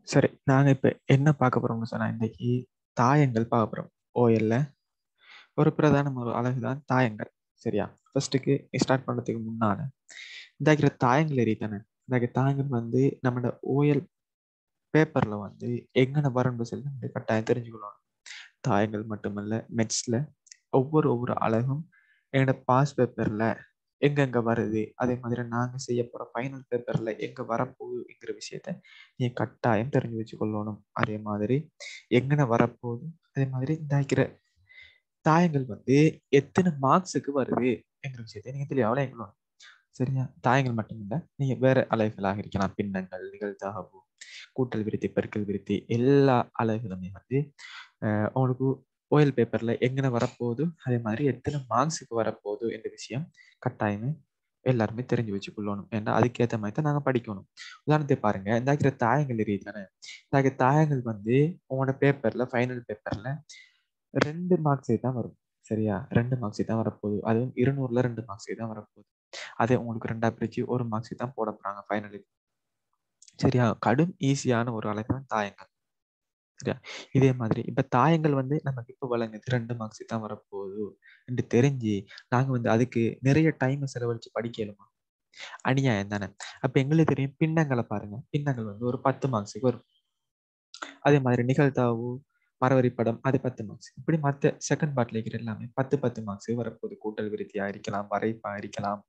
சரி. நாங்க இப்ப என்ன பார்க்க போறோம்னு சொன்னா, இன்னைக்கு தாயங்கள் பார்க்க போறோம். ஓஎல்ல ஒரு பிரதான ஒரு அலகு தான் தாயங்கள். சரியா? ஃபர்ஸ்ட்டுக்கு ஸ்டார்ட் பண்றதுக்கு முன்னால, இந்தாக்கிற தாயங்கள் எரியுதானே, இந்தாக்கிற தாயங்கள் வந்து நம்மட ஓஎல் பேப்பர்ல வந்து எங்கன வரும்னு சொல்லி நீங்க கட்டாயம் தெரிஞ்சுக்கணும். தாயங்கள் மட்டுமல்ல, மெட்ஸ்ல ஒவ்வொரு ஒவ்வொரு அலகும் எங்கட பாஸ் பேப்பர்ல எங்கெங்க வருது, அதே மாதிரி நாங்க செய்யப் போற ஃபைனல் பேப்பர்ல எங்க வரப்போகுதுங்கிற விஷயத்த நீங்க கட்டாயம் தெரிஞ்சு வச்சுக்கொள்ளணும். அதே மாதிரி எங்கன வரப்போகுது, அதே மாதிரி இந்தாக்கிற தாயங்கள் வந்து எத்தன மார்க்ஸுக்கு வருது என்கிற விஷயத்த நீங்க தெளிவா விளங்கிக்கொள்ளணும். சரியா? தாயங்கள் மட்டுமில்ல, நீங்க வேற அலகுகளாக இருக்கலாம். பின்னங்கள், நிகழ்தகவு, கூட்டல் விருத்தி, பெருக்கல் விருத்தி எல்லா அலகுகளுமே வந்து அ உங்களுக்கு ஓஎல் பேப்பர்ல எங்கன வரப்போகுது, அதே மாதிரி எத்தன மார்க்ஸுக்கு வரப்போகுது என்ற விஷயம் கட்டாயமே எல்லாருமே தெரிஞ்சு வச்சுக்கொள்ளணும். ஏன்னா, அதுக்கேத்த மாரி தான் நாங்க படிக்கணும். உதாரணத்துக்கு பாருங்க, இந்தாக்கிற தாயங்கள் எரியுதானே, இந்தாக்கிற தாயங்கள் வந்து உங்களோட பேப்பர்ல ஃபைனல் பேப்பர்ல 2 மார்க்ஸுக்கு தான் வரும். சரியா? 2 மார்க்ஸுக்கு தான் வரப்போகுது. அதுவும் 200ல 2 மார்க்ஸுக்கு தான் வரப்போகுது. அதே உங்களுக்கு 2ஆ பிரிச்சு 1 மார்க்ஸுக்கு தான் போடப் போறாங்க ஃபைனலுக்கு. சரியா? கடும் ஈஸியான ஒரு அலகு தான் தாயங்கள். சரியா? இதே மாதிரி இப்ப தாயங்கள் வந்து நமக்கு இப்ப வழங்குது 2 மார்க்ஸுக்கு தான் வரப்போகுது என்று தெரிஞ்சு, நாங்க வந்து அதுக்கு நிறைய டைம செலவழிச்சு படிக்க இயலுமா? அநியாயம் தானே. அப்ப எங்களுக்கு தெரியும் பின்னங்கள பாருங்க. பின்னங்கள் வந்து ஒரு 10 மார்க்ஸுக்கு வரும். அதே மாதிரி நிகழ்தகவு, மரவரி படம் அது 10 மார்க்ஸ். இப்படி மத்த செகண்ட் பார்ட்ல இருக்கிற எல்லாமே 10, 10 மார்க்ஸுக்கு வரப்போகுது. கூட்டல் விருத்தியா இருக்கலாம், வரைபா இருக்கலாம்.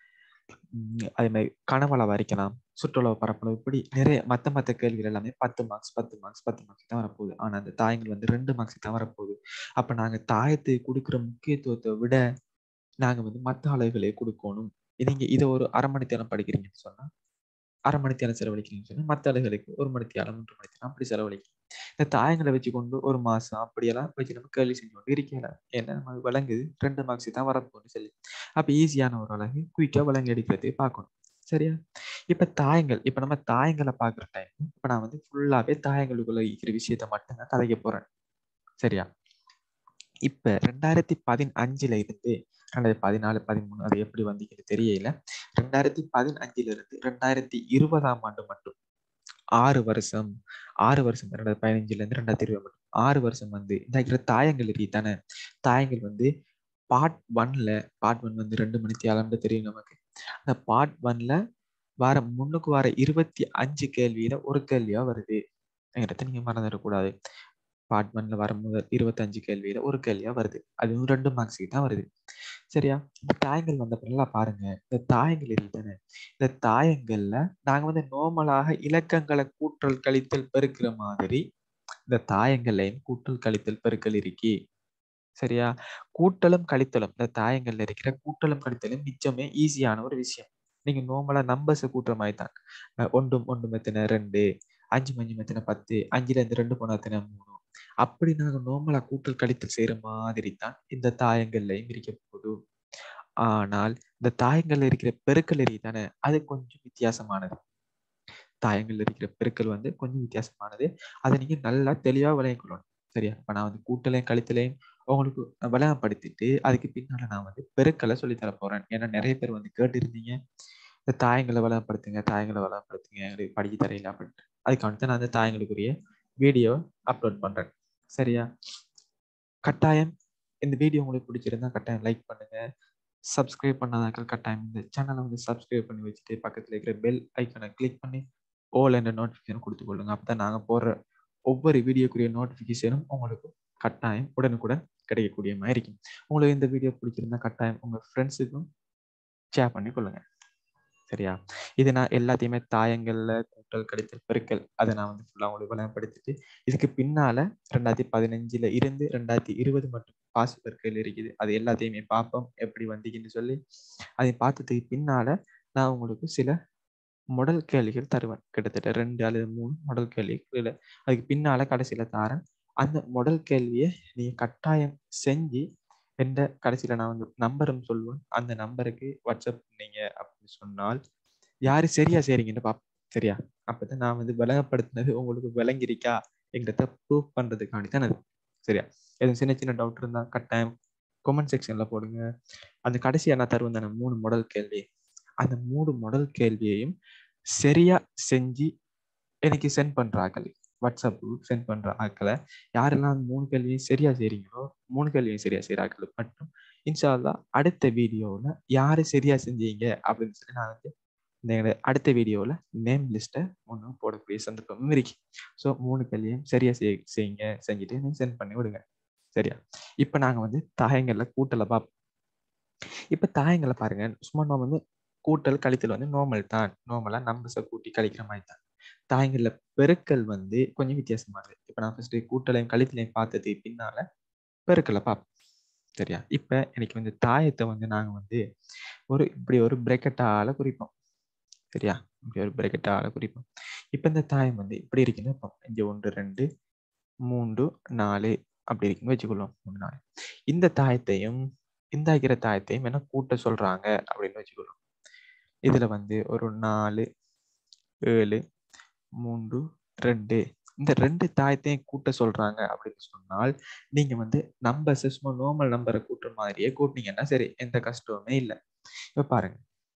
ம் அதே மாரி கனவளவா இருக்கலாம், சுற்றளவு பரப்பளவு இப்படி நிறைய மத்த மத்த கேள்விகள் எல்லாமே 10 மார்க்ஸ், 10 மார்க்ஸ், 10 மார்க்ஸ் தான் வரப்போகுது. ஆனா, அந்த தாயங்கள் வந்து 2 மார்க்ஸுக்கு தான் வரப்போகுது. அப்ப நாங்க தாயத்துக்கு குடுக்குற முக்கியத்துவத்த விட, நாங்க வந்து மத்த அலகுகளே குடுக்கோணும். நீங்க இத ஒரு 1/2 மணித்தியாலம் படிக்கிறீங்கன்னு சொன்னா, 1/2 மணித்தியாலம் செலவழிக்கிறீங்கன்னு சொன்னா, மத்த அலகுகளுக்கு 1 மணித்தியாலம், 3 மணித்தியாலம் அப்படி செலவழிக்கலாம். இந்த தாயங்கள வச்சுக்கொண்டு 1 மாசம் அப்படியெல்லாம் வச்சு நம்ம கேள்வி செஞ்சு கொண்டு இருக்க இயலாது. ஏன்னா, நமக்கு விளங்குது 2 மார்க்ஸுக்கு தான் வரப்போகுதுன்னு சொல்லி. அப்ப ஈஸியான ஒரு அலகு குயிக்கா விளங்கி எடுக்கிறதுக்கு பார்க்கணும். சரியா? இப்ப தாயங்கள் இப்ப நம்ம தாயங்கள பார்க்குற டைம், இப்ப நான் வந்து ஃபுல்லாவே தாயங்களுக்குள்ள இருக்கிற விஷயத்த மட்டும் தான் கதைக்க போறேன். சரியா? இப்ப 2015ல இருந்து 2014, 13 அது எப்படி வந்தீங்கன்னு தெரியல. 2015ல இருந்து 2020ஆம் ஆண்டு மட்டும் 6 வருஷம் 6 வருஷம் 2015ல இருந்து 2020 மட்டும் 6 வருஷம் வந்து இந்தாக்கிற தாயங்கள் எரியுதானே, தாயங்கள் வந்து பார்ட் 1ல பார்ட் 1 வந்து 2 மணித்தியாலம்னு தெரியும் நமக்கு. அந்த பார்ட் 1ல வார முன்னுக்கு வார 25 கேள்வியில ஒரு கேள்வியா வருது. என்கிறத நீங்க மறந்துடக்கூடாது. பார்ட் 1ல வர முதல் 25 கேள்வியில ஒரு கேள்வியா வருது. அதுவும் 2 மார்க்ஸுக்கு தான் வருது. சரியா? இந்த தாயங்கள் வந்த பிறகு நல்லா பாருங்க. இந்த தாயங்கள் எரியுதானே, இந்த தாயங்கள்ல நாங்க வந்து நார்மலாக இலக்கங்கள கூட்டல், கழித்தல், பெருக்குற மாதிரி இந்த தாயங்கள்லயும் கூட்டல், கழித்தல், பெருக்கல் இருக்கி. சரியா? கூட்டலும், கழித்தலும் இந்த தாயங்கள்ல இருக்கிற கூட்டலும், கழித்தலும் மிச்சமே ஈஸியான ஒரு விஷயம். நீங்க நார்மலா நம்பர்ஸ கூட்டுற மாரி தான். அ 1ம் 1ம் எத்தன 2, 5ம் 5ம் எத்தன 10, 5ல இருந்து 2 போனா எத்தன 3. அப்படி நாங்க நார்மலா கூட்டல், கழித்தல் செய்ற மாதிரி தான் இந்த தாயங்கள்லயும் இருக்கப் போகுது. ஆனால், இந்த தாயங்கள்ல இருக்கிற பெருக்கல் எரியுதானே, அது கொஞ்சம் வித்தியாசமானது. தாயங்கள்ல இருக்கிற பெருக்கல் வந்து கொஞ்சம் வித்தியாசமானது. அத நீங்க நல்லா தெளிவா விளங்கிக் கொள்ளணும். சரியா? இப்ப நான் வந்து கூட்டலையும், கழித்தலையும் உங்களுக்கு விளங்கப்படுத்திட்டு, அதுக்கு பின்னால நான் வந்து பெருக்கல சொல்லித் தரப் போறேன். ஏன்னா, நெறைய பேர் வந்து கேட்டிருந்தீங்க. இந்த தாயங்கள விளங்கப்படுத்துங்க, தாயங்கள விளங்கப்படுத்துங்க. எங்களுக்கு படிக்க தெரியல அப்படின்ட்டு. அதுக்காக தான் நான் அந்த தாயங்களுக்குரிய வீடியோ அப்லோட் பண்றேன். சரியா? கட்டாயம் இந்த வீடியோ உங்களுக்கு பிடிச்சிருந்தா கட்டாயம் லைக் பண்ணுங்க. சப்ஸ்கிரைப் பண்ணாதாக்கள் கட்டாயம் இந்த சேனல வந்து சப்ஸ்கிரைப் பண்ணி வச்சுட்டு, பக்கத்துல இருக்கிற பெல் ஐகான கிளிக் பண்ணி, ஆல் என்ற நோட்டிஃபிகேஷன் குடுத்துக் கொள்ளுங்க. அப்பதான் நாங்க போடுற ஒவ்வொரு வீடியோக்குரிய நோட்டிஃபிகேஷனும் உங்களுக்கு கட்டாயம் உடனுக்குடன் கிடைக்கக்கூடிய மாரி இருக்கும். உங்களுக்கு இந்த வீடியோ பிடிச்சிருந்தா கட்டாயம் உங்க ஃப்ரெண்ட்ஸுக்கும் ஷேர் பண்ணி கொள்ளுங்க. சரியா? இது நான் எல்லாத்தையுமே தாயங்கள்ல கூட்டல், கழித்தல், பெருக்கல் அத நான் வந்து ஃபுல்லா உங்களுக்கு விளங்கப்படுத்திட்டு, இதுக்கு பின்னால 2015ல இருந்து 2020 மட்டும் பாஸ் பெருக்கல் இருக்குது. அது எல்லாத்தையுமே பார்ப்போம். எப்படி வந்தீங்கன்னு சொல்லி, அதை பார்த்ததுக்கு பின்னால நான் உங்களுக்கு சில மொடல் கேள்விகள் தருவேன். கிட்டத்தட்ட 2 அல்லது 3 மொடல் கேள்விகள் அதுக்கு பின்னால கடைசியில தாரேன். அந்த மொடல் கேள்விய நீங்க கட்டாயம் செஞ்சு என்ட்ட கடைசியில நான் வந்து நம்பரும் சொல்லுவேன். அந்த நம்பருக்கு வாட்ஸ்அப் பண்ணீங்க அப்படின்னு சொன்னால், யாரு சரியா செய்றீங்கன்னு பார்ப்போம். சரியா? அப்பதான் நான் வந்து விளங்கப்படுத்தினது உங்களுக்கு விளங்கியிருக்கா என்கிறத ப்ரூஃப் பண்றதுக்காண்டி தான் அது. சரியா? எதுவும் சின்ன சின்ன டவுட் இருந்தா கட்டாயம் கமெண்ட் செக்ஷன்ல போடுங்க. அந்த கடைசியா நான் தருவேன் தானே 3 மொடல் கேள்வி. அந்த 3 மொடல் கேள்வியையும் சரியா செஞ்சு எனக்கு சென்ட் பண்ற ஆக்கள் வாட்ஸ்அப் சென்ட் பண்ற ஆக்களை யாரெல்லாம் அந்த மூணு கேள்வியும் சரியா செய்றீங்களோ மூணு கேள்வியும் சரியா செய்யற ஆக்கள் மட்டும் இன்ஷா அல்லாஹ் அடுத்த வீடியோவில் யாரு சரியா செஞ்சீங்க அப்படின்னு சொல்லி நான் வந்து இந்த எங்களோட அடுத்த வீடியோவில் நேம் லிஸ்ட்டை ஒன்று போடக்கூடிய சந்தர்ப்பமும் இருக்கு ஸோ மூணு கேள்வியும் சரியா செய் செய்யுங்க செஞ்சுட்டு நீங்கள் சென்ட் பண்ணி விடுங்க சரியா இப்போ நாங்கள் வந்து தாயங்களில் கூட்டலை பார்ப்போம் இப்போ தாயங்களை பாருங்க சும்மா நம்ம வந்து கூட்டல் கழித்தல் வந்து நார்மல் தான் நார்மலாக நம்பர்ஸை கூட்டி கழிக்கிற மாதிரி தான் தாயங்களில் பெருக்கல் வந்து கொஞ்சம் வித்தியாசமா இருக்கு இப்போ நான் ஃபர்ஸ்ட் கூட்டலையும் கழித்தலையும் பார்த்தது பின்னால பெருக்கலை பார்ப்போம் சரியா இப்போ எனக்கு வந்து தாயத்தை வந்து நாங்கள் வந்து ஒரு இப்படி ஒரு பிரேக்கெட்டால குறிப்போம் சரியா இப்படி ஒரு பிரேக்கெட்டால குறிப்போம் இப்போ இந்த தாயம் வந்து இப்படி இருக்குன்னு வைப்போம் இங்கே ஒன்று ரெண்டு மூன்று நாலு அப்படி இருக்குன்னு வச்சுக்கொள்வோம் மூணு நாலு இந்த தாயத்தையும் இந்த ஆகிற தாயத்தையும் என்ன கூட்ட சொல்றாங்க அப்படின்னு வச்சுக்கொள்வோம் இதுல வந்து ஒரு நாலு ஏழு மூன்று ரெண்டு இந்த ரெண்டு தாயத்தையும் கூட்ட சொல்றாங்க அப்படின்னு சொன்னால் நீங்க வந்து நம்பர்ஸ் சும்மா நார்மல் நம்பரை கூட்டுற மாதிரியே கூட்டினீங்கன்னா சரி எந்த கஷ்டமுமே இல்லை இப்ப பாருங்க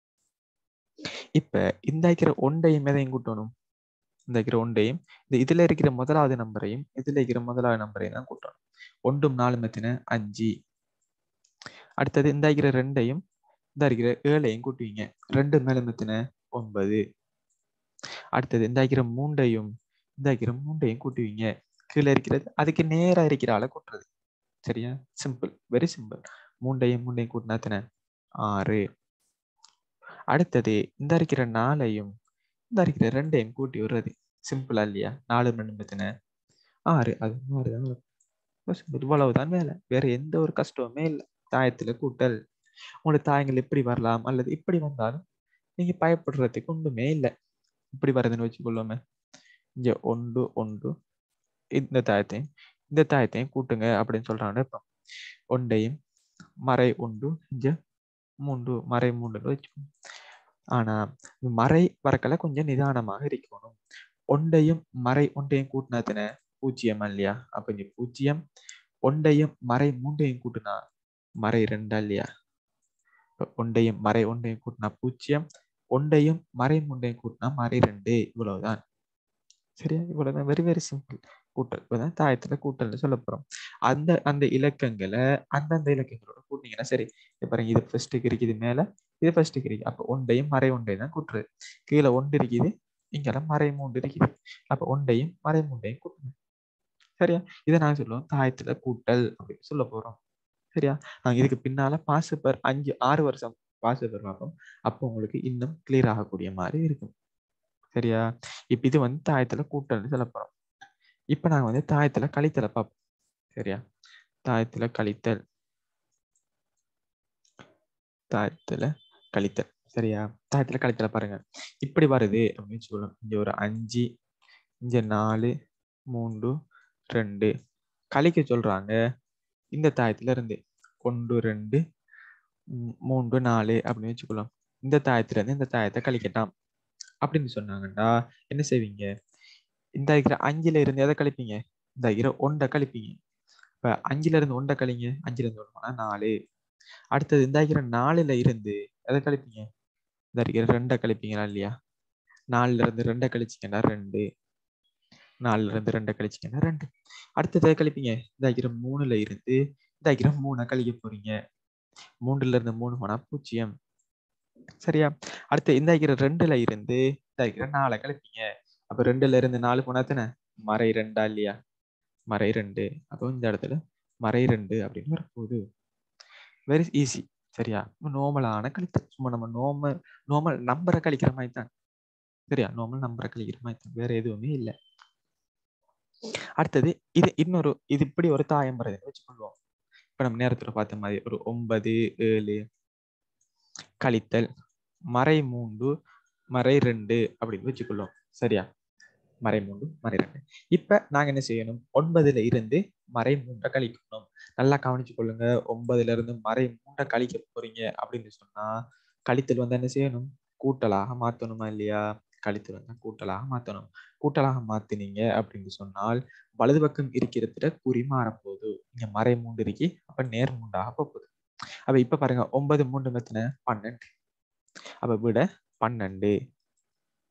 இப்ப இந்த இருக்கிற ஒன்றையும் எதையும் கூட்டணும் இந்த இருக்கிற ஒன்றையும் இந்த இதுல இருக்கிற முதலாவது நம்பரையும் இதுல இருக்கிற முதலாவது நம்பரையும் தான் கூட்டணும் ஒன்றும் நாலு மத்தின அஞ்சு அடுத்தது இந்த இருக்கிற ரெண்டையும் இந்த இருக்கிற ஏழையும் கூட்டுவீங்க ரெண்டு மேல மத்தின ஒன்பது அடுத்தது இந்த இருக்கிற மூண்டையும் இந்த இருக்கிற மூண்டையும் கூட்டுவீங்க கீழே இருக்கிறது அதுக்கு நேரா இருக்கிற ஆளை கூட்டுறது சரியா சிம்பிள் வெரி சிம்பிள் மூண்டையும் மூண்டையும் கூட்டினா எத்தனை ஆறு அடுத்தது இந்த இருக்கிற நாளையும் இந்த இருக்கிற ரெண்டையும் கூட்டி விடுறது சிம்பிளா இல்லையா நாலு ரெண்டு பத்தின ஆறு அது ஆறு தான் இவ்வளவுதான் வேலை வேற எந்த ஒரு கஷ்டமுமே இல்லை தாயத்துல கூட்டல் உங்களோட தாயங்கள் எப்படி வரலாம் அல்லது இப்படி வந்தாலும் நீங்க பயப்படுறதுக்கு ஒன்றுமே இல்லை இப்படி வருதுன்னு வச்சுக்கொள்ளுமே இங்க ஒன்று ஒன்று இந்த தாயத்தையும் இந்த தாயத்தையும் கூட்டுங்க அப்படின்னு சொல்றாங்க இப்போ ஒன்றையும் மறை ஒன்று இங்க மூன்று மறை மூன்றுன்னு வச்சுக்கோங்க ஆனா மறை வரக்கல கொஞ்சம் நிதானமாக இருக்கணும் ஒன்றையும் மறை ஒன்றையும் கூட்டினதுன பூஜ்ஜியம் இல்லையா அப்ப இங்க பூஜ்ஜியம் ஒன்றையும் மறை மூன்றையும் கூட்டினா மறை ரெண்டா இல்லையா ஒன்றையும் மறை ஒன்றையும் கூட்டினா பூஜ்ஜியம் ஒன்றையும் மறை மூன்றையும் கூட்டினா மறை ரெண்டு இவ்வளவுதான் சரியா இவ்வளவுதான் வெரி வெரி சிம்பிள் கூட்டல் இப்பதான் தாயத்துல கூட்டல்னு சொல்ல போறோம் அந்த அந்த இலக்கங்களை அந்தந்த இலக்கங்களோட கூட்டினீங்கன்னா சரி இப்ப பாருங்க இது ஃபர்ஸ்ட்டுக்கு இருக்குது மேல இது ஃபர்ஸ்ட்டுக்கு இருக்கு அப்ப ஒன்றையும் மறை ஒன்றையும் தான் கூட்டுறது கீழே ஒன்று இருக்குது இங்கெல்லாம் மறை மூன்று இருக்குது அப்ப ஒன்றையும் மறை மூன்றையும் கூட்டணும் சரியா இதை நான் சொல்லுவோம் தாயத்துல கூட்டல் அப்படின்னு சொல்ல போறோம் சரியா நாங்க இதுக்கு பின்னால பாசுபர் அஞ்சு ஆறு வருஷம் பாசுபர் பார்ப்போம் அப்போ உங்களுக்கு இன்னும் கிளியர் ஆகக்கூடிய மாதிரி இருக்கும் சரியா இப்ப இது வந்து தாயத்துல கூட்டல்னு சொல்ல போறோம் இப்ப நாங்க வந்து தாயத்துல கழித்தலை பார்ப்போம் சரியா தாயத்துல கழித்தல் தாயத்துல கழித்தல் சரியா தாயத்துல கழித்தல பாருங்க இப்படி வருது அப்படின்னு சொல்லணும் இங்க ஒரு அஞ்சு இங்க நாலு மூன்று ரெண்டு கழிக்க சொல்றாங்க இந்த தாயத்துல இருந்து ஒன்று ரெண்டு மூன்று நாலு அப்படின்னு வச்சுக்கலாம் இந்த தாயத்துல இருந்து இந்த தாயத்தை கழிக்கட்டாம் அப்படின்னு சொன்னாங்கடா என்ன செய்வீங்க இந்த இருக்கிற அஞ்சுல இருந்து எதை கழிப்பீங்க இந்த இருக்கிற ஒன்றை கழிப்பீங்க இப்ப அஞ்சுல இருந்து ஒன்றை கழிங்க அஞ்சுல இருந்து ஒன்று போனா நாலு அடுத்தது இந்த இருக்கிற நாலுல இருந்து எதை கழிப்பீங்க இந்த இருக்கிற ரெண்டை கழிப்பீங்களா இல்லையா நாலுல இருந்து ரெண்டை கழிச்சிங்கன்னா ரெண்டு நாலுல இருந்து ரெண்டை கழிச்சிங்கன்னா ரெண்டு அடுத்தது எதை கழிப்பீங்க இந்த இருக்கிற மூணுல இருந்து இந்த இருக்கிற மூணை கழிக்க போறீங்க மூன்றுல இருந்து மூணு போனா பூஜ்ஜியம் சரியா அடுத்து இந்த இருக்கிற ரெண்டுல இருந்து இந்த இருக்கிற நாலை கழிப்பீங்க அப்ப ரெண்டுல இருந்து நாலு போனா தானே மறை ரெண்டா இல்லையா மறை ரெண்டு அப்போ இந்த இடத்துல மறை ரெண்டு அப்படின்னு வரப்போகுது வெரி ஈஸி சரியா நோமலான கழித்தல் சும்மா நம்ம நோமல் நோமல் நம்பரை கழிக்கிற மாதிரி தான் சரியா நோமல் நம்பரை கழிக்கிற மாதிரி தான் வேற எதுவுமே இல்லை அடுத்தது இது இன்னொரு இது இப்படி ஒரு தாயம் வருதுன்னு வச்சுக்கொள்வோம் இப்ப நம்ம நேரத்துல பார்த்த மாதிரி ஒரு ஒன்பது ஏழு கழித்தல் மறை மூன்று மறை ரெண்டு அப்படின்னு வச்சுக்கொள்வோம் சரியா மறை மூன்று மறை ரெண்டு இப்ப நாங்க என்ன செய்யணும் ஒன்பதுல இருந்து மறை மூன்றை கழிக்கணும் நல்லா கவனிச்சு கொள்ளுங்க ஒன்பதுல இருந்து மறை மூன்றை கழிக்க போறீங்க அப்படின்னு சொன்னா கழித்தல் வந்து என்ன செய்யணும் கூட்டலாக மாத்தணுமா இல்லையா கழித்தல் வந்து கூட்டலாக மாத்தணும் கூட்டலாக மாத்தினீங்க அப்படின்னு சொன்னால் வலது பக்கம் இருக்கிறதுல குறி மாறப்போகுது இங்க மறை மூன்று இருக்கி அப்ப நேர் மூன்றாக போகுது அப்ப இப்ப பாருங்க ஒன்பது மூன்று மெத்தின பன்னெண்டு அப்ப விட பன்னெண்டு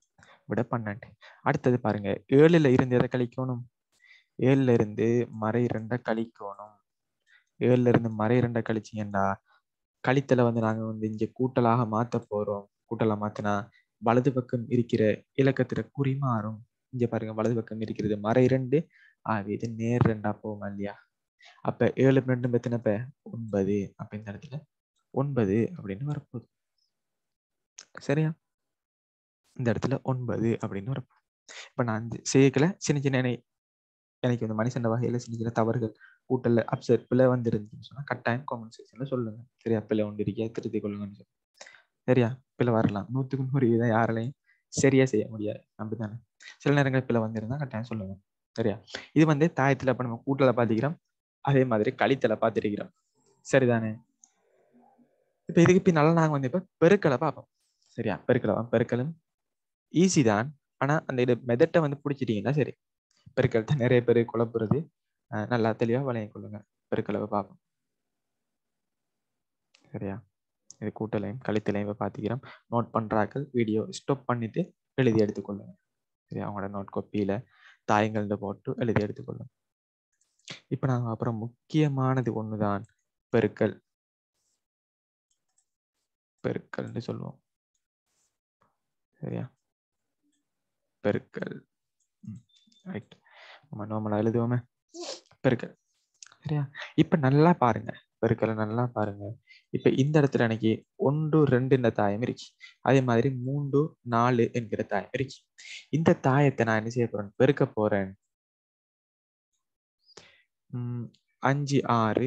விட பன்னெண்டு அடுத்தது பாருங்க ஏழுல இருந்து எதை கழிக்கணும் ஏழுல இருந்து மறை ரெண்டை கழிக்கணும் ஏழுல இருந்து மறை ரெண்டை கழிச்சீங்கன்னா கழித்தலை வந்து நாங்க வந்து இங்க கூட்டலாக மாத்த போறோம் கூட்டலா மாத்தினா வலது பக்கம் இருக்கிற இலக்கத்தில குறி மாறும் இங்க பாருங்க வலது பக்கம் இருக்கிறது மறை ரெண்டு ஆகவே இது நேர் ரெண்டா போகும் இல்லையா அப்ப ஏழு ரெண்டு எத்தனைப்ப ஒன்பது அப்ப இந்த இடத்துல ஒன்பது அப்படின்னு வரப்போகுது சரியா இந்த இடத்துல ஒன்பது அப்படின்னு வரப்போகுது இப்ப நான் இந்த செய்யக்கல சின்ன சின்ன எனக்கு- எனக்கு இந்த மனுஷன் வகையில சின்ன சின்ன தவறுகள் கூட்டல்ல அப்செட் பிள்ளை வந்துருந்துச்சுன்னு சொன்னா கட்டாயம் காமெண்ட் செக்ஷன்ல சொல்லுங்க சரியா பிள்ளை ஒன்று இருக்கியா திருத்திக் கொள்ளுங்கன்னு சொல்லி சரியா பிள்ளை வரலாம் நூத்துக்கு நூறு வீதம் யாராலையும் சரியா செய்ய முடியாது அப்படித்தானே சில நேரங்கள் பிள்ளை வந்திருந்தா கட்டாயம் சொல்லுங்க சரியா இது வந்து தாயத்துல இப்ப நம்ம கூட்டலை பார்த்துக்கிறோம் அதே மாதிரி கழித்தலை பார்த்துருக்கிறோம் சரிதானே இப்ப இதுக்கு பின்னால நாங்க வந்து இப்ப பெருக்கலை பார்ப்போம் சரியா பெருக்கலை பெருக்கலும் ஈஸி தான் ஆனா அந்த இது மெதட்டை வந்து பிடிச்சிட்டீங்கன்னா சரி பெருக்கல் தான் நிறைய பேர் குழப்புறது அஹ் நல்லா தெளிவா வளையம் கொள்ளுங்க பெருக்களவை பார்ப்போம் சரியா இது கூட்டலையும் கழித்தலையும் இப்ப பார்த்துக்கிறோம் நோட் பண்றாக்கள் வீடியோ ஸ்டாப் பண்ணிட்டு எழுதி எடுத்துக்கொள்ளுங்க சரியா அவங்களோட நோட் காப்பியில தாயங்கள்னு போட்டு எழுதி எடுத்துக்கொள்ளுங்க இப்ப நாங்க அப்புறம் முக்கியமானது ஒண்ணுதான் பெருக்கல் பெருக்கல்னு சொல்லுவோம் சரியா பெருக்கல் ரைட் நம்ம நார்மலா எழுதுவோமே பெருக்கல் சரியா இப்ப நல்லா பாருங்க பெருக்கலை நல்லா பாருங்க இப்ப இந்த இடத்துல எனக்கு ஒன்று ரெண்டு இந்த தாயம் இருக்கு அதே மாதிரி மூன்று நாலு என்கிற தாயம் இருக்கு இந்த தாயத்தை நான் என்ன செய்ய போறேன் பெருக்க போறேன் உம் அஞ்சு ஆறு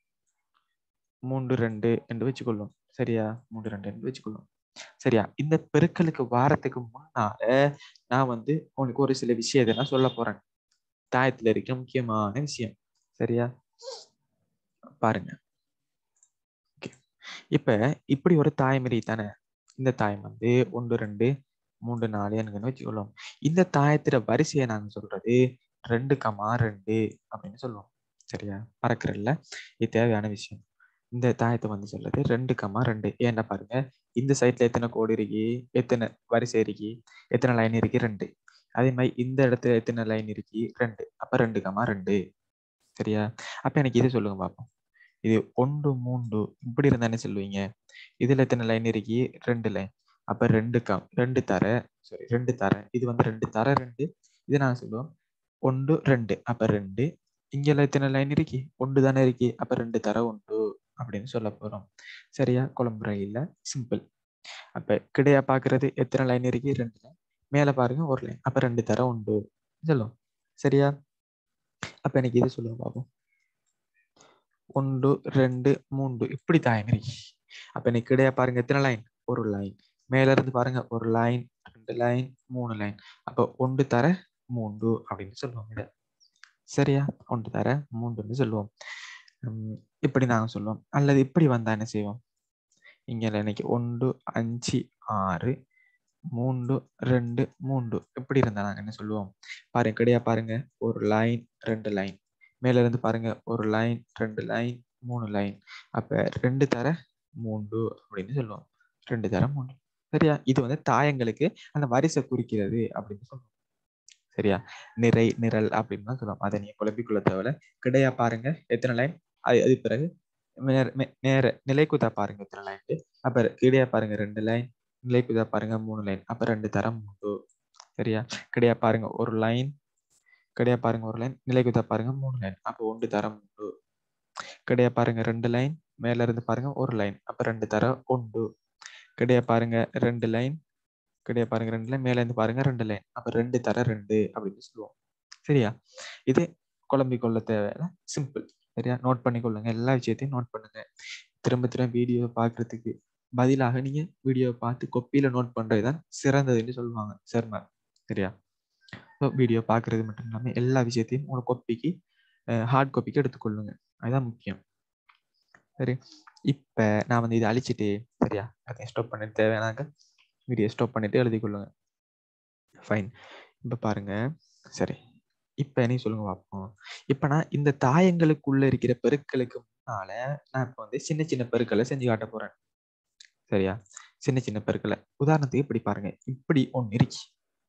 மூன்று ரெண்டு என்று வச்சுக்கொள்ளும் சரியா மூன்று ரெண்டு என்று வச்சுக்கொள்ளும் சரியா இந்த பெருக்கலுக்கு வாரத்துக்கு முன்னால நான் வந்து உனக்கு ஒரு சில விஷயத்தை நான் சொல்ல போறேன் தாயத்துல இருக்கிற முக்கியமான விஷயம் சரியா பாருங்க Okay. இப்ப இப்படி ஒரு தாய்மறி தானே இந்த தாயம் வந்து ஒன்று ரெண்டு மூன்று நாலு எனக்கு வச்சுக்கொள்ளும் இந்த தாயத்துல வரிசையை நாங்க சொல்றது ரெண்டு கமா ரெண்டு அப்படின்னு சொல்லுவோம் சரியா மறக்கிறல்ல இது தேவையான விஷயம் இந்த தாயத்தை வந்து சொல்றது ரெண்டு கமா ரெண்டு ஏன்னா பாருங்க இந்த சைட்ல எத்தனை கோடு இருக்கு எத்தனை வரிசை இருக்கு எத்தனை லைன் இருக்கு ரெண்டு அதே மாதிரி இந்த இடத்துல எத்தனை லைன் இருக்கு ரெண்டு அப்ப ரெண்டு கமா ரெண்டு சரியா அப்ப எனக்கு இது சொல்லுங்க பாப்போம் இது ஒன்று மூன்று இப்படி இருந்தா என்ன சொல்லுவீங்க இதுல எத்தனை லைன் இருக்கு ரெண்டு லைன் அப்ப ரெண்டு கம் ரெண்டு தர சாரி ரெண்டு தர இது வந்து ரெண்டு தர ரெண்டு இது நான் சொல்லுவோம் ஒன்று ரெண்டு அப்ப ரெண்டு இங்க எத்தனை லைன் இருக்கு ஒன்று தானே இருக்கு அப்ப ரெண்டு தர ஒன்று அப்படின்னு சொல்ல போறோம் சரியா குழம்புற இல்ல சிம்பிள் அப்ப கிடையா பாக்குறது எத்தனை லைன் இருக்கு ரெண்டு லைன் மேல பாருங்க ஒரு லைன் அப்ப ரெண்டு தர உண்டு சொல்லும் சரியா அப்ப எனக்கு இது சொல்லுங்க பாப்போம் ஒன்று ரெண்டு மூன்று இப்படி தாயம் இருக்கு அப்ப எனக்கு கிடையா பாருங்க எத்தனை லைன் ஒரு லைன் மேல இருந்து பாருங்க ஒரு லைன் ரெண்டு லைன் மூணு லைன் அப்ப ஒன்று தர மூன்று அப்படின்னு சொல்லுவோம் இத சரியா ஒன்று தர மூன்றுன்னு சொல்லுவோம் உம் இப்படி நாங்க சொல்லுவோம் அல்லது இப்படி வந்தா என்ன செய்வோம் இங்க இன்னைக்கு ஒன்று அஞ்சு ஆறு மூன்று ரெண்டு மூன்று இப்படி இருந்தா நாங்க என்ன சொல்லுவோம் பாருங்க கிடையா பாருங்க ஒரு லைன் ரெண்டு லைன் மேல இருந்து பாருங்க ஒரு லைன் ரெண்டு லைன் மூணு லைன் அப்ப ரெண்டு தர மூன்று அப்படின்னு சொல்லுவோம் ரெண்டு தர மூன்று சரியா இது வந்து தாயங்களுக்கு அந்த வரிசை குறிக்கிறது அப்படின்னு சொல்லுவோம் சரியா நிறை நிரல் அப்படின்னு சொல்லுவோம் அதை நீங்க குழப்பிக்குள்ள தேவையில்ல கிடையா பாருங்க எத்தனை லைன் அது அது பிறகு நேர மே- நேர நிலைக்குதா பாருங்க எத்தனை லைன் அப்ப கிடையா பாருங்க ரெண்டு லைன் நிலைக்குதா பாருங்க மூணு லைன் அப்ப ரெண்டு தரம் மூன்று சரியா கிடையா பாருங்க ஒரு லைன் கிடையா பாருங்க ஒரு லைன் நிலைக்குதா பாருங்க மூணு லைன் அப்ப ஒன்று தரம் மூன்று கிடையா பாருங்க ரெண்டு லைன் மேல இருந்து பாருங்க ஒரு லைன் அப்ப ரெண்டு தர ஒன்று கிடையா பாருங்க ரெண்டு லைன் கிடையா பாருங்க ரெண்டு லைன் மேல இருந்து பாருங்க ரெண்டு லைன் அப்ப ரெண்டு தர ரெண்டு அப்படின்னு சொல்லுவோம் சரியா இது குழம்பிக் கொள்ள தேவையில்ல சிம்பிள் சரியா நோட் பண்ணிக்கொள்ளுங்க எல்லா விஷயத்தையும் நோட் பண்ணுங்க திரும்ப திரும்ப வீடியோ பார்க்கறதுக்கு பதிலாக நீங்க வீடியோ பார்த்து கொப்பியில நோட் பண்றதுதான் சிறந்ததுன்னு சொல்லுவாங்க சர்மா சரியா வீடியோ பார்க்கறது மட்டும் இல்லாம எல்லா விஷயத்தையும் உங்க கொப்பிக்கு ஹார்ட் காப்பிக்கு எடுத்துக்கொள்ளுங்க அதுதான் முக்கியம் சரி இப்ப நான் வந்து இதை அழிச்சிட்டு சரியா அதை ஸ்டாப் பண்ணிட்டு தேவையானாக்க வீடியோ ஸ்டாப் பண்ணிட்டு எழுதி கொள்ளுங்க ஃபைன் இப்ப பாருங்க சரி இப்ப என்ன சொல்லுங்க பார்ப்போம் இப்ப நான் இந்த தாயங்களுக்குள்ள இருக்கிற பெருக்களுக்கு முன்னால நான் இப்ப வந்து சின்ன சின்ன பெருக்களை செஞ்சு காட்ட போறேன் சரியா சின்ன சின்ன பெருக்களை உதாரணத்துக்கு இப்படி பாருங்க இப்படி ஒண்ணு இருக்கு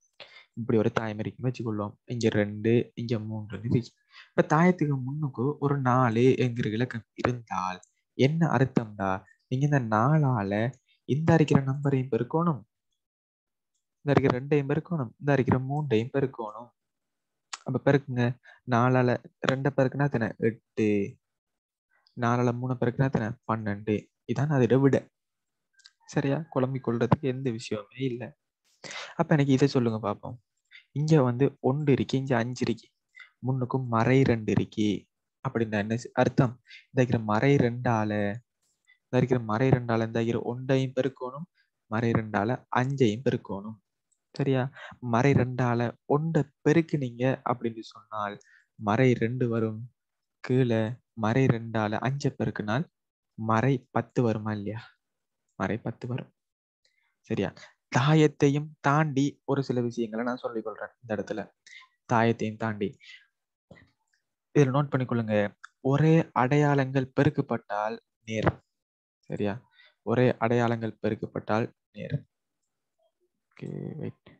இப்படி ஒரு தாயம் இருக்கு வச்சுக்கொள்வோம் இங்க ரெண்டு இங்க மூன்று இருக்கு இப்ப தாயத்துக்கு முன்னுக்கு ஒரு நாலு என்கிற இலக்கம் இருந்தால் என்ன அர்த்தம்டா நீங்க இந்த நாலால இந்த இருக்கிற நம்பரையும் பெருக்கணும் இந்த இருக்கிற ரெண்டையும் பெருக்கணும் இந்த இருக்கிற மூண்டையும் பெருக்கணும் அப்ப பெருக்குங்க நாலால ரெண்டை பெருக்குனா எத்தனை எட்டு நாலால மூணு பெருக்குனா எத்தனை பன்னெண்டு இதான் அதோட விட சரியா குழம்பி கொள்றதுக்கு எந்த விஷயமே இல்லை அப்ப எனக்கு இதை சொல்லுங்க பார்ப்போம் இங்க வந்து ஒன்று இருக்கு இங்க அஞ்சு இருக்கு முன்னுக்கும் மறை ரெண்டு இருக்கு அப்படின்னா என்ன சி- அர்த்தம் இந்த இருக்கிற மறை ரெண்டால இந்த இருக்கிற மறை ரெண்டால இந்த இருக்கிற ஒன்றையும் பெருக்கணும் மறை ரெண்டால அஞ்சையும் பெருக்கணும் சரியா மறை ரெண்டால ஒன்றை பெருக்குனீங்க அப்படின்னு சொன்னால் மறை ரெண்டு வரும் கீழே மறை ரெண்டால அஞ்சை பெருக்குனால் மறை பத்து வருமா இல்லையா மறை பத்து வரும் சரியா தாயத்தையும் தாண்டி ஒரு சில விஷயங்களை நான் சொல்லிக் கொள்றேன் இந்த இடத்துல தாயத்தையும் தாண்டி இதில் நோட் பண்ணிக்கொள்ளுங்க ஒரே அடையாளங்கள் பெருக்கப்பட்டால் நேர் சரியா ஒரே அடையாளங்கள் பெருக்கப்பட்டால் நேர் ஓகே வெயிட்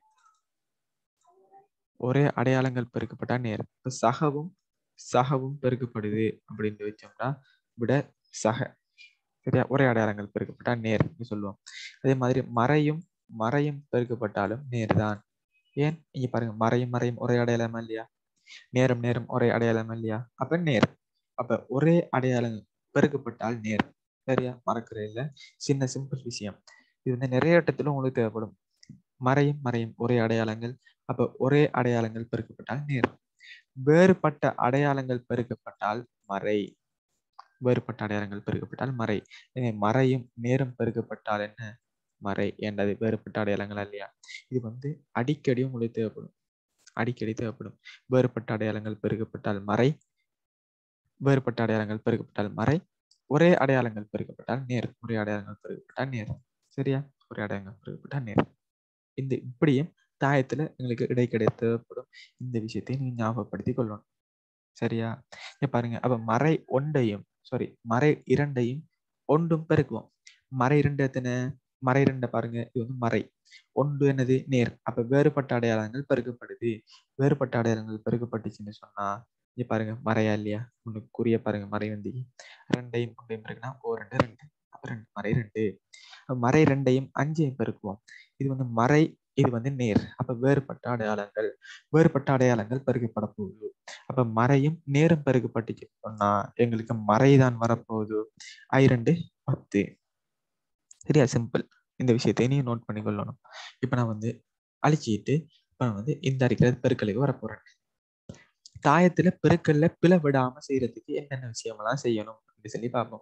ஒரே அடையாளங்கள் பெருக்கப்பட்டால் நேர் இப்ப சகவும் சகவும் பெருக்கப்படுது அப்படின்னு வச்சோம்னா விட சக சரியா ஒரே அடையாளங்கள் பெருக்கப்பட்டா நேர்னு சொல்லுவோம் அதே மாதிரி மறையும் மறையும் பெருக்கப்பட்டாலும் நேர்தான் ஏன் இங்க பாருங்க மறையும் மறையும் ஒரே அடையாளமா இல்லையா நேரம் நேரம் ஒரே அடையாளமா இல்லையா அப்ப நேர் அப்ப ஒரே அடையாளம் பெருக்கப்பட்டால் நேர் சரியா மறக்கிற இல்ல சின்ன சிம்பிள் விஷயம் இது வந்து நிறைய இடத்துல உங்களுக்கு தேவைப்படும் மறையும் மறையும் ஒரே அடையாளங்கள் அப்ப ஒரே அடையாளங்கள் பெருக்கப்பட்டால் நேர் வேறுபட்ட அடையாளங்கள் பெருக்கப்பட்டால் மறை வேறுபட்ட அடையாளங்கள் பெருக்கப்பட்டால் மறை எனவே மறையும் நேரம் பெருக்கப்பட்டால் என்ன மறை என்றது வேறுபட்ட அடையாளங்கள் இல்லையா இது வந்து அடிக்கடி உங்களுக்கு தேவைப்படும் அடிக்கடி தேவைப்படும் வேறுபட்ட அடையாளங்கள் பெருக்கப்பட்டால் மறை வேறுபட்ட அடையாளங்கள் பெருக்கப்பட்டால் மறை ஒரே அடையாளங்கள் பெருக்கப்பட்டால் நேர் ஒரே அடையாளங்கள் பெருக்கப்பட்டால் நேர் சரியா ஒரே அடையாளங்கள் பெருக்கப்பட்டால் நேர் இந்த இப்படியும் தாயத்துல எங்களுக்கு இடைக்கிடை தேவைப்படும் இந்த விஷயத்தை நீங்க ஞாபகப்படுத்திக் கொள்ளணும் சரியா இங்க பாருங்க அப்ப மறை ஒன்றையும் சாரி மறை இரண்டையும் ஒன்றும் பெருக்குவோம் மறை இரண்டு எத்தனை மறை ரெண்டை பாருங்க இது வந்து மறை ஒன்று என்னது நேர் அப்ப வேறுபட்ட அடையாளங்கள் பெருக்கப்படுது வேறுபட்ட அடையாளங்கள் பெருக்கப்பட்டுச்சுன்னு சொன்னா இங்க பாருங்க மறையா இல்லையா ஒண்ணு குறிய பாருங்க மறை வந்து ரெண்டையும் ஒன்றையும் பெருக்குனா ஓ ரெண்டு ரெண்டு அப்ப ரெண்டு மறை ரெண்டு அப்ப மறை ரெண்டையும் அஞ்சையும் பெருக்குவோம் இது வந்து மறை இது வந்து நேர் அப்ப வேறுபட்ட அடையாளங்கள் வேறுபட்ட அடையாளங்கள் பெருக்கப்பட போகுது அப்ப மறையும் நேரும் பெருக்கப்பட்டுச்சு சொன்னா எங்களுக்கு மறைதான் வரப்போகுது ஐ ரெண்டு பத்து சரியா சிம்பிள் இந்த விஷயத்தை நீ நோட் பண்ணி கொள்ளணும் இப்ப நான் வந்து அழிச்சிட்டு இப்ப நான் வந்து இந்த அடிக்கிற பெருக்கலுக்கு வரப்போறேன் தாயத்துல பெருக்கல்ல பிள விடாம செய்யறதுக்கு என்னென்ன விஷயமெல்லாம் செய்யணும் அப்படின்னு சொல்லி பார்ப்போம்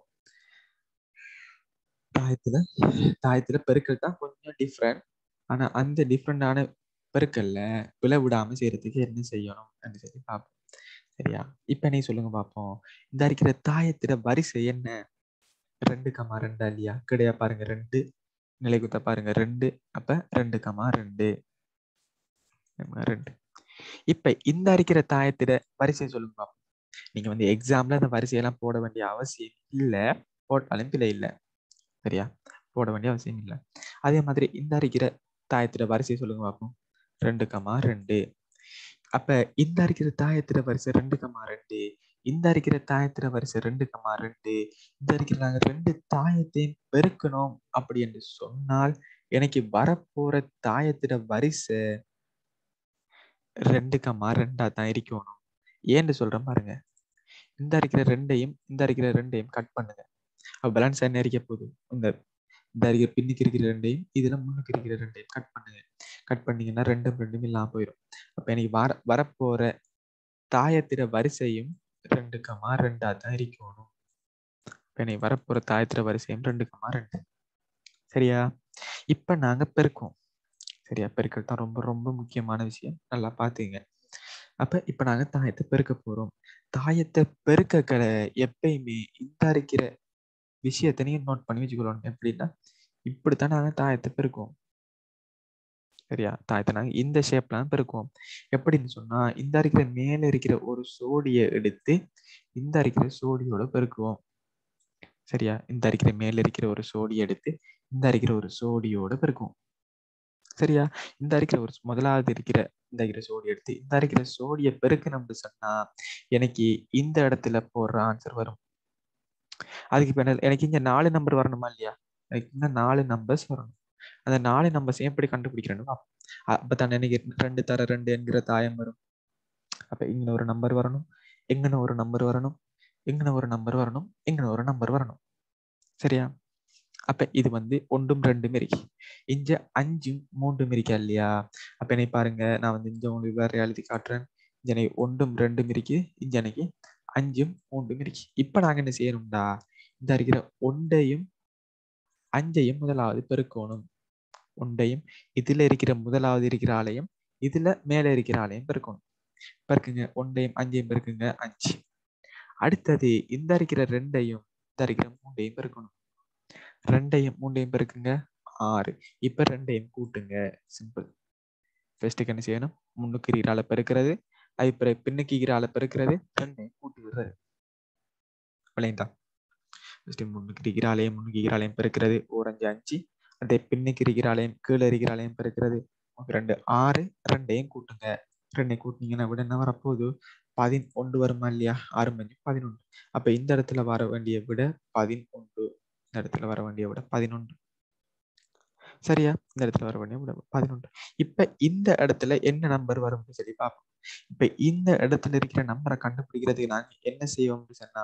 தாயத்துல தாயத்துல பெருக்கல் தான் கொஞ்சம் டிஃப்ரெண்ட் ஆனா அந்த டிஃப்ரெண்டான பெருக்கல்ல பிள விடாம செய்யறதுக்கு என்ன செய்யணும் அப்படின்னு சொல்லி பார்ப்போம் சரியா இப்ப நீ சொல்லுங்க பார்ப்போம் இந்த இருக்கிற தாயத்துல வரிசை என்ன ரெண்டு கமா ரெண்டா இல்லையா கிடையா பாருங்க ரெண்டு நிலை குத்த பாருங்க ரெண்டு அப்ப ரெண்டு கமா ரெண்டு ஆமா, ரெண்டு இப்ப இந்த அரிக்கிற தாயத்திட வரிசையை சொல்லுங்க பாப்போம் நீங்க வந்து எக்ஸாம்ல அந்த வரிசையெல்லாம் போட வேண்டிய அவசியம் இல்ல போட்டாலும் பிழை இல்ல சரியா போட வேண்டிய அவசியம் இல்ல அதே மாதிரி இந்த அரிக்கிற தாயத்திட வரிசையை சொல்லுங்க பார்ப்போம் ரெண்டு கமா ரெண்டு அப்ப இந்த அரிக்கிற தாயத்திட வரிசை ரெண்டு கமா ரெண்டு இந்த அரிக்கிற தாயத்திட வரிசை ரெண்டு கமா ரெண்டு இந்த அரிக்கிற நாங்க ரெண்டு தாயத்தையும் பெருக்கணும் அப்படி என்று சொன்னால் எனக்கு வரப்போற தாயத்திட வரிசை ரெண்டு கமா ரெண்டா தான் இருக்கணும் ஏன்னு சொல்றேன் பாருங்க இந்த அரிக்கிற ரெண்டையும் இந்த அரிக்கிற ரெண்டையும் கட் பண்ணுங்க அப்ப பேலன்ஸ் என்ன இருக்க போகுது இந்த இந்த அரிக்கிற பின்னுக்கு இருக்கிற ரெண்டையும் இதுல முன்னுக்கு இருக்கிற ரெண்டையும் கட் பண்ணுங்க கட் பண்ணீங்கன்னா ரெண்டும் ரெண்டும் இல்லாம போயிடும் அப்ப எனக்கு வர வரப்போற தாயத்திர வரிசையும் ரெண்டு கமா ரெண்டா தான் இருக்கணும் இப்ப எனக்கு வரப்போற தாயத்திர வரிசையும் ரெண்டு கமா ரெண்டு சரியா இப்ப நாங்க பெருக்குவோம் சரியா பெருக்கல் தான் ரொம்ப ரொம்ப முக்கியமான விஷயம் நல்லா பாத்துங்க அப்ப இப்ப நாங்க தாயத்தை பெருக்க போறோம் தாயத்தை பெருக்கக்களை எப்பயுமே இந்த இருக்கிற விஷயத்தை நீங்க நோட் பண்ணி வச்சுக்கணும் எப்படின்னா இப்படித்தான் நாங்க தாயத்தை பெருக்குவோம் சரியா தாயத்தை நாங்க இந்த ஷேப்ல தான் பெருக்குவோம் எப்படின்னு சொன்னா இந்த இருக்கிற மேல இருக்கிற ஒரு சோடியை எடுத்து இந்த இருக்கிற சோடியோட பெருக்குவோம் சரியா இந்த இருக்கிற மேல இருக்கிற ஒரு சோடியை எடுத்து இந்த இருக்கிற ஒரு சோடியோட பெருக்குவோம் சரியா இந்த இருக்கிற ஒரு முதலாவது இருக்கிற இந்த இருக்கிற சோடி எடுத்து இந்த இருக்கிற சோடியை பெருக்கணும்னு சொன்னா எனக்கு இந்த இடத்துல போடுற ஆன்சர் வரும் அதுக்கு இப்ப என்ன- எனக்கு இங்க நாலு நம்பர் வரணுமா இல்லையா எனக்கு இந்த நாலு நம்பர்ஸ் வரணும் அந்த நாலு நம்பர்ஸ் எப்படி கண்டுபிடிக்கிறேன்னு அப்பதான் எனக்கு ரெண்டு தர ரெண்டு என்கிற தாயம் வரும் அப்ப இங்க ஒரு நம்பர் வரணும் எங்கன ஒரு நம்பர் வரணும் எங்கன ஒரு நம்பர் வரணும் எங்கன ஒரு நம்பர் வரணும் சரியா அப்ப இது வந்து ஒன்றும் ரெண்டும் இருக்கு இங்க அஞ்சும் மூன்றும் இருக்கா இல்லையா அப்ப என்னை பாருங்க நான் வந்து இங்க உங்களுக்கு வேற எழுதி காட்டுறேன் இங்க எனக்கு ஒன்றும் ரெண்டும் இருக்கு இங்க எனக்கு அஞ்சும் மூன்றும் இருக்கு இப்ப நாங்க என்ன செய்யணும்டா இந்த இருக்கிற ஒன்றையும் அஞ்சையும் முதலாவது பெருக்கணும் ஒன்றையும் இதுல இருக்கிற முதலாவது இருக்கிற ஆலயம் இதுல மேல இருக்கிற ஆலயம் பெருக்கணும் பெருக்குங்க ஒன்றையும் அஞ்சையும் பெருக்குங்க அஞ்சு அடுத்தது இந்த இருக்கிற ரெண்டையும் இந்த இருக்கிற மூண்டையும் பெருக்கணும் ரெண்டையும் மூண்டையும் பெருக்குங்க ஆறு இப்ப ரெண்டையும் கூட்டுங்க சிம்பிள் ஃபர்ஸ்ட்டுக்கு என்ன செய்யணும் முன்னுக்கு இருக்கிற ஆளை பெருக்கிறது அது பிறகு பின்னுக்கு இருக்கிற ஆளை பெருக்கிறது ரெண்டையும் கூட்டி விடுறது விளையுதா ஃபர்ஸ்ட் முன்னுக்கு இருக்கிற ஆலயம் முன்னுக்கு இருக்கிற ஆலயம் பெருக்கிறது ஓரஞ்சு அஞ்சு அதே பின்னுக்கு இருக்கிற ஆலயம் கீழே இருக்கிற ஆலயம் பெருக்கிறது ரெண்டு ஆறு ரெண்டையும் கூட்டுங்க ரெண்டையும் கூட்டினீங்கன்னா விட என்ன வரப்போகுது பதினொன்று வருமா இல்லையா ஆறு மணி பதினொன்று அப்ப இந்த இடத்துல வர வேண்டிய விட பதினொன்று இந்த இடத்துல வர வேண்டிய விட பதினொன்று சரியா இந்த இடத்துல வர வேண்டிய விட பதினொன்று இப்ப இந்த இடத்துல என்ன நம்பர் வரும்னு சொல்லி பார்ப்போம் இப்ப இந்த இடத்துல இருக்கிற நம்பரை கண்டுபிடிக்கிறதுக்கு நாங்க என்ன செய்வோம்னு சொன்னா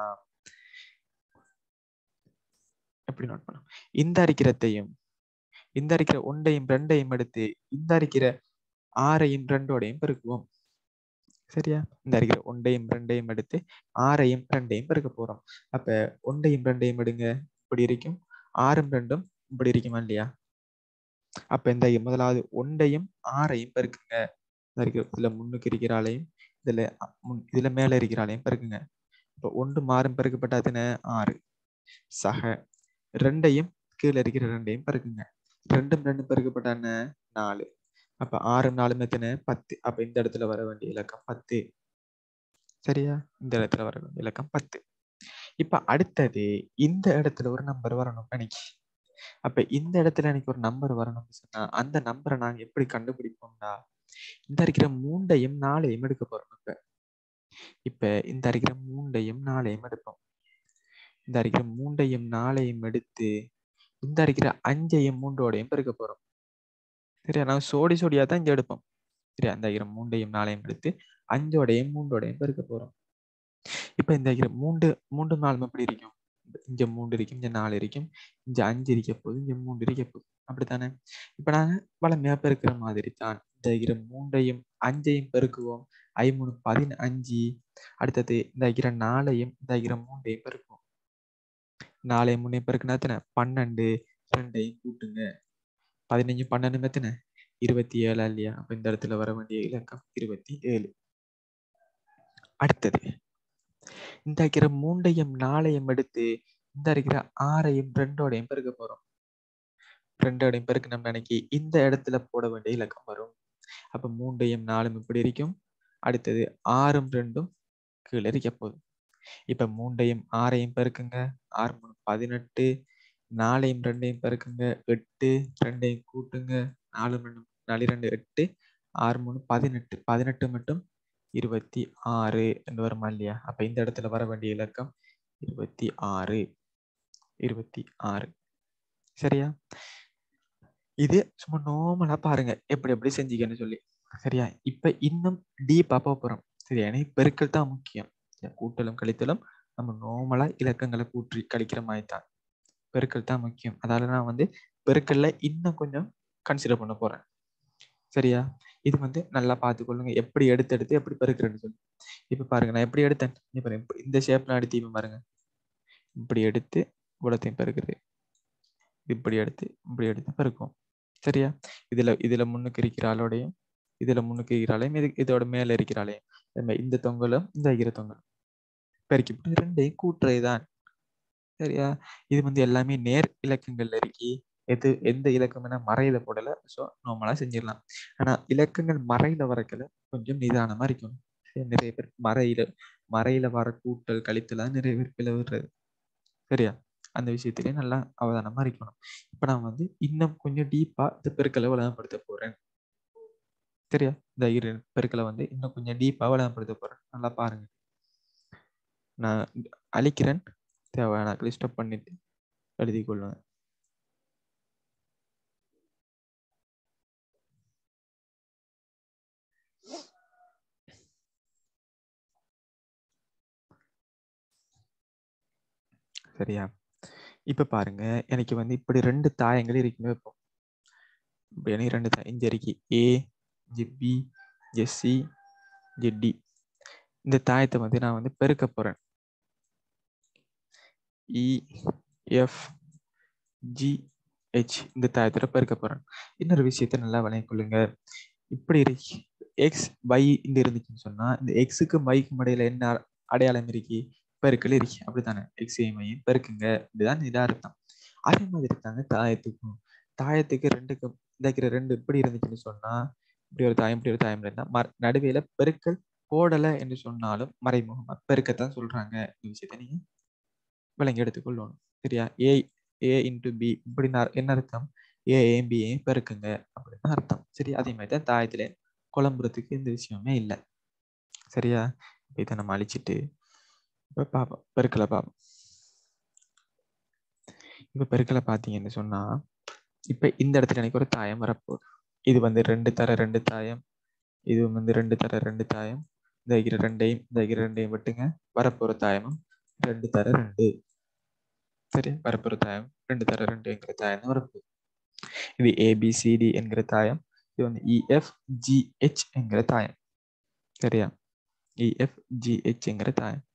எப்படி நோட் பண்ணோம் இந்த அரிக்கிறதையும் இந்த அரிக்கிற ஒன்றையும் ரெண்டையும் எடுத்து இந்த அரிக்கிற ஆறையும் ரெண்டோடையும் பெருக்குவோம் சரியா இந்த அரிக்கிற ஒன்றையும் ரெண்டையும் எடுத்து ஆறையும் ரெண்டையும் பெருக்க போறோம் அப்ப ஒன்றையும் ரெண்டையும் எடுங்க இப்படி இருக்கும் ஆறும் ரெண்டும் இப்படி இருக்குமா இல்லையா அப்ப இந்த முதலாவது ஒன்றையும் ஆறையும் பெருக்குங்க இந்த இருக்கிற இதுல முன்னுக்கு இருக்கிற ஆளையும் இதுல முன் இதுல மேல இருக்கிற ஆளையும் பெருக்குங்க இப்ப ஒன்று மாறும் பெருக்கப்பட்டாதுன்னு ஆறு சக ரெண்டையும் கீழே இருக்கிற ரெண்டையும் பெருக்குங்க ரெண்டும் ரெண்டும் பெருக்கப்பட்டான நாலு அப்ப ஆறு நாலு எத்தனை பத்து அப்ப இந்த இடத்துல வர வேண்டிய இலக்கம் பத்து சரியா இந்த இடத்துல வர வேண்டிய இலக்கம் பத்து இப்ப அடுத்தது இந்த இடத்துல ஒரு நம்பர் வரணும் எனக்கு அப்ப இந்த இடத்துல எனக்கு ஒரு நம்பர் வரணும்னு சொன்னா அந்த நம்பரை நாங்க எப்படி கண்டுபிடிப்போம்டா இந்த இருக்கிற மூண்டையும் நாளையும் எடுக்க போறோம் இப்ப இப்ப இந்த இருக்கிற மூண்டையும் நாளையும் எடுப்போம் இந்த இருக்கிற மூண்டையும் நாளையும் எடுத்து இந்த இருக்கிற அஞ்சையும் மூன்றோடையும் பெருக்க போறோம் சரியா நான் சோடி சோடியா தான் இங்க எடுப்போம் சரியா இந்த இருக்கிற மூண்டையும் நாளையும் எடுத்து அஞ்சோடையும் மூன்றோடையும் பெருக்க போறோம் இப்ப இந்த இருக்கிற மூன்று மூன்று நாளும் எப்படி இருக்கும் இங்க மூன்று இருக்கும் இங்க நாலு இருக்கும் இங்க அஞ்சு இருக்க போகுது இங்க மூன்று இருக்க போகுது அப்படித்தானே இப்ப நாங்க வளமையா பெருக்கிற மாதிரி தான் இந்த இருக்கிற மூண்டையும் அஞ்சையும் பெருக்குவோம் ஐமூணு பதினஞ்சு அடுத்தது இந்த இருக்கிற நாளையும் இந்த இருக்கிற மூண்டையும் பெருக்குவோம் நாளையும் மூணையும் பெருக்குனா எத்தனை பன்னெண்டு ரெண்டையும் கூட்டுங்க பதினஞ்சு பன்னெண்டு எத்தனை இருபத்தி ஏழா இல்லையா அப்ப இந்த இடத்துல வர வேண்டிய இலக்கம் இருபத்தி ஏழு அடுத்தது இந்த இருக்கிற மூண்டையும் நாளையும் எடுத்து இந்த இருக்கிற ஆறையும் ரெண்டோடையும் பெருக்க போறோம் ரெண்டோடையும் பெருக்க நம்ம நினைக்கி இந்த இடத்துல போட வேண்டிய இலக்கம் வரும் அப்ப மூண்டையும் நாலும் இப்படி இருக்கும் அடுத்தது ஆறும் ரெண்டும் கீழே இருக்க போகுது இப்ப மூண்டையும் ஆறையும் பெருக்குங்க ஆறு மூணு பதினெட்டு நாலையும் ரெண்டையும் பெருக்குங்க எட்டு ரெண்டையும் கூட்டுங்க நாலு ரெண்டு நாலு ரெண்டு எட்டு ஆறு மூணு பதினெட்டு பதினெட்டு மட்டும் இருபத்தி ஆறு என்று வருமா இல்லையா அப்ப இந்த இடத்துல வர வேண்டிய இலக்கம் இருபத்தி ஆறு இருபத்தி ஆறு சரியா இது சும்மா நார்மலா பாருங்க எப்படி எப்படி செஞ்சீங்கன்னு சொல்லி சரியா இப்ப இன்னும் டீப்பா போக போறோம் சரியா ஏன்னா பெருக்கல் தான் முக்கியம் கூட்டலும் கழித்தலும் நம்ம நார்மலா இலக்கங்களை கூற்றி கழிக்கிற மாதிரி தான் பெருக்கல் தான் முக்கியம் அதால நான் வந்து பெருக்கல்ல இன்னும் கொஞ்சம் கன்சிடர் பண்ண போறேன் சரியா இது வந்து நல்லா பார்த்துக்கொள்ளுங்க எப்படி எடுத்து எடுத்து எப்படி பெருக்கிறேன்னு சொல்லி இப்ப பாருங்க நான் எப்படி எடுத்தேன் பாருங்க இந்த ஷேப்ல எடுத்து இப்ப பாருங்க இப்படி எடுத்து இவ்வளத்தையும் பெருக்குது இப்படி எடுத்து இப்படி எடுத்து பெருக்கும் சரியா இதுல இதுல முன்னுக்கு இருக்கிற ஆளோடையும் இதுல முன்னுக்கு இருக்கிற ஆளையும் இது இதோட மேல இருக்கிற ஆளையும் இந்த தொங்கலும் இந்த இருக்கிற தொங்கலும் பெருக்கி ரெண்டையும் கூட்டுறதுதான் சரியா இது வந்து எல்லாமே நேர் இலக்கங்கள்ல இருக்கி எது எந்த இலக்கம் என மறையில போடல ஸோ நார்மலா செஞ்சிடலாம் ஆனா இலக்கங்கள் மறையில வரக்கல கொஞ்சம் நிதானமா இருக்கணும் நிறைய பேர் மறையில மறையில வர கூட்டல் கழித்தலாம் நிறைய பேர் பிளவுறது சரியா அந்த விஷயத்திலேயே நல்லா அவதானமா இருக்கணும் இப்ப நான் வந்து இன்னும் கொஞ்சம் டீப்பா இந்த பெருக்களை வளப்படுத்த போறேன் சரியா இந்த இரு பெருக்கலை வந்து இன்னும் கொஞ்சம் டீப்பாக விளம்பரப்படுத்த போகிறேன் நல்லா பாருங்க நான் அழிக்கிறேன் தேவை நான் லிஸ்டப் பண்ணிட்டு எழுதி கொள்வேன் சரியா இப்ப பாருங்க எனக்கு வந்து இப்படி ரெண்டு தாயங்கள் இருக்குன்னு வைப்போம் இப்ப எனக்கு ரெண்டு தாயம் இங்க இருக்கு ஏ இங்க பி இங்க சி இங்க டி இந்த தாயத்தை வந்து நான் வந்து பெருக்க போறேன் இ எஃப் ஜி ஹெச் இந்த தாயத்தோட பெருக்க போறேன் இன்னொரு விஷயத்த நல்லா விளங்கிக் கொள்ளுங்க இப்படி இருக்கு எக்ஸ் பை இந்த இருந்துச்சுன்னு சொன்னா இந்த எக்ஸுக்கு பைக்கும் இடையில என்ன அடையாளம் இருக்கு பெருக்கல் இருக்கு அப்படித்தானே எக்ஸையும் மையும் பெருக்குங்க இதுதான் இதா அர்த்தம் அதே மாதிரி தாங்க தாயத்துக்கும் தாயத்துக்கு ரெண்டுக்கு இதாக்கிற ரெண்டு இப்படி இருந்துச்சுன்னு சொன்னா இப்படி ஒரு தாயம் இப்படி ஒரு தாயம் இருந்தா ம நடுவேல பெருக்கல் போடலை என்று சொன்னாலும் மறைமுகமா பெருக்கத்தான் சொல்றாங்க இந்த விஷயத்த நீங்க விளங்கி எடுத்துக்கொள்ளணும் சரியா ஏ ஏ இன்டு பி இப்படி என்ன அர்த்தம் ஏ ஏன் பி ஏன் பெருக்குங்க அப்படின்னு அர்த்தம் சரி அதே மாதிரி தான் தாயத்துல குழம்புறதுக்கு இந்த விஷயமே இல்லை சரியா இதை நம்ம அழிச்சிட்டு இப்போ பார்ப்போம் பெருக்கலை பார்ப்போம் இப்போ பெருக்கலை பார்த்தீங்கன்னு சொன்னா இப்போ இந்த இடத்துல எனக்கு ஒரு தாயம் வரப்போகுது இது வந்து ரெண்டு தர ரெண்டு தாயம் இது வந்து ரெண்டு தர ரெண்டு தாயம் இந்த வைக்கிற ரெண்டையும் இந்த வைக்கிற ரெண்டையும் விட்டுங்க வரப்போகிற தாயமும் ரெண்டு தர ரெண்டு சரி வரப்போகிற தாயம் ரெண்டு தர ரெண்டுங்கிற தாயம் தான் வரப்போகுது இது ஏபிசிடி என்கிற தாயம் இது வந்து இஎஃப் ஜிஹெச் என்கிற தாயம் சரியா இஎஃப் ஜிஹெச் என்கிற தாயம்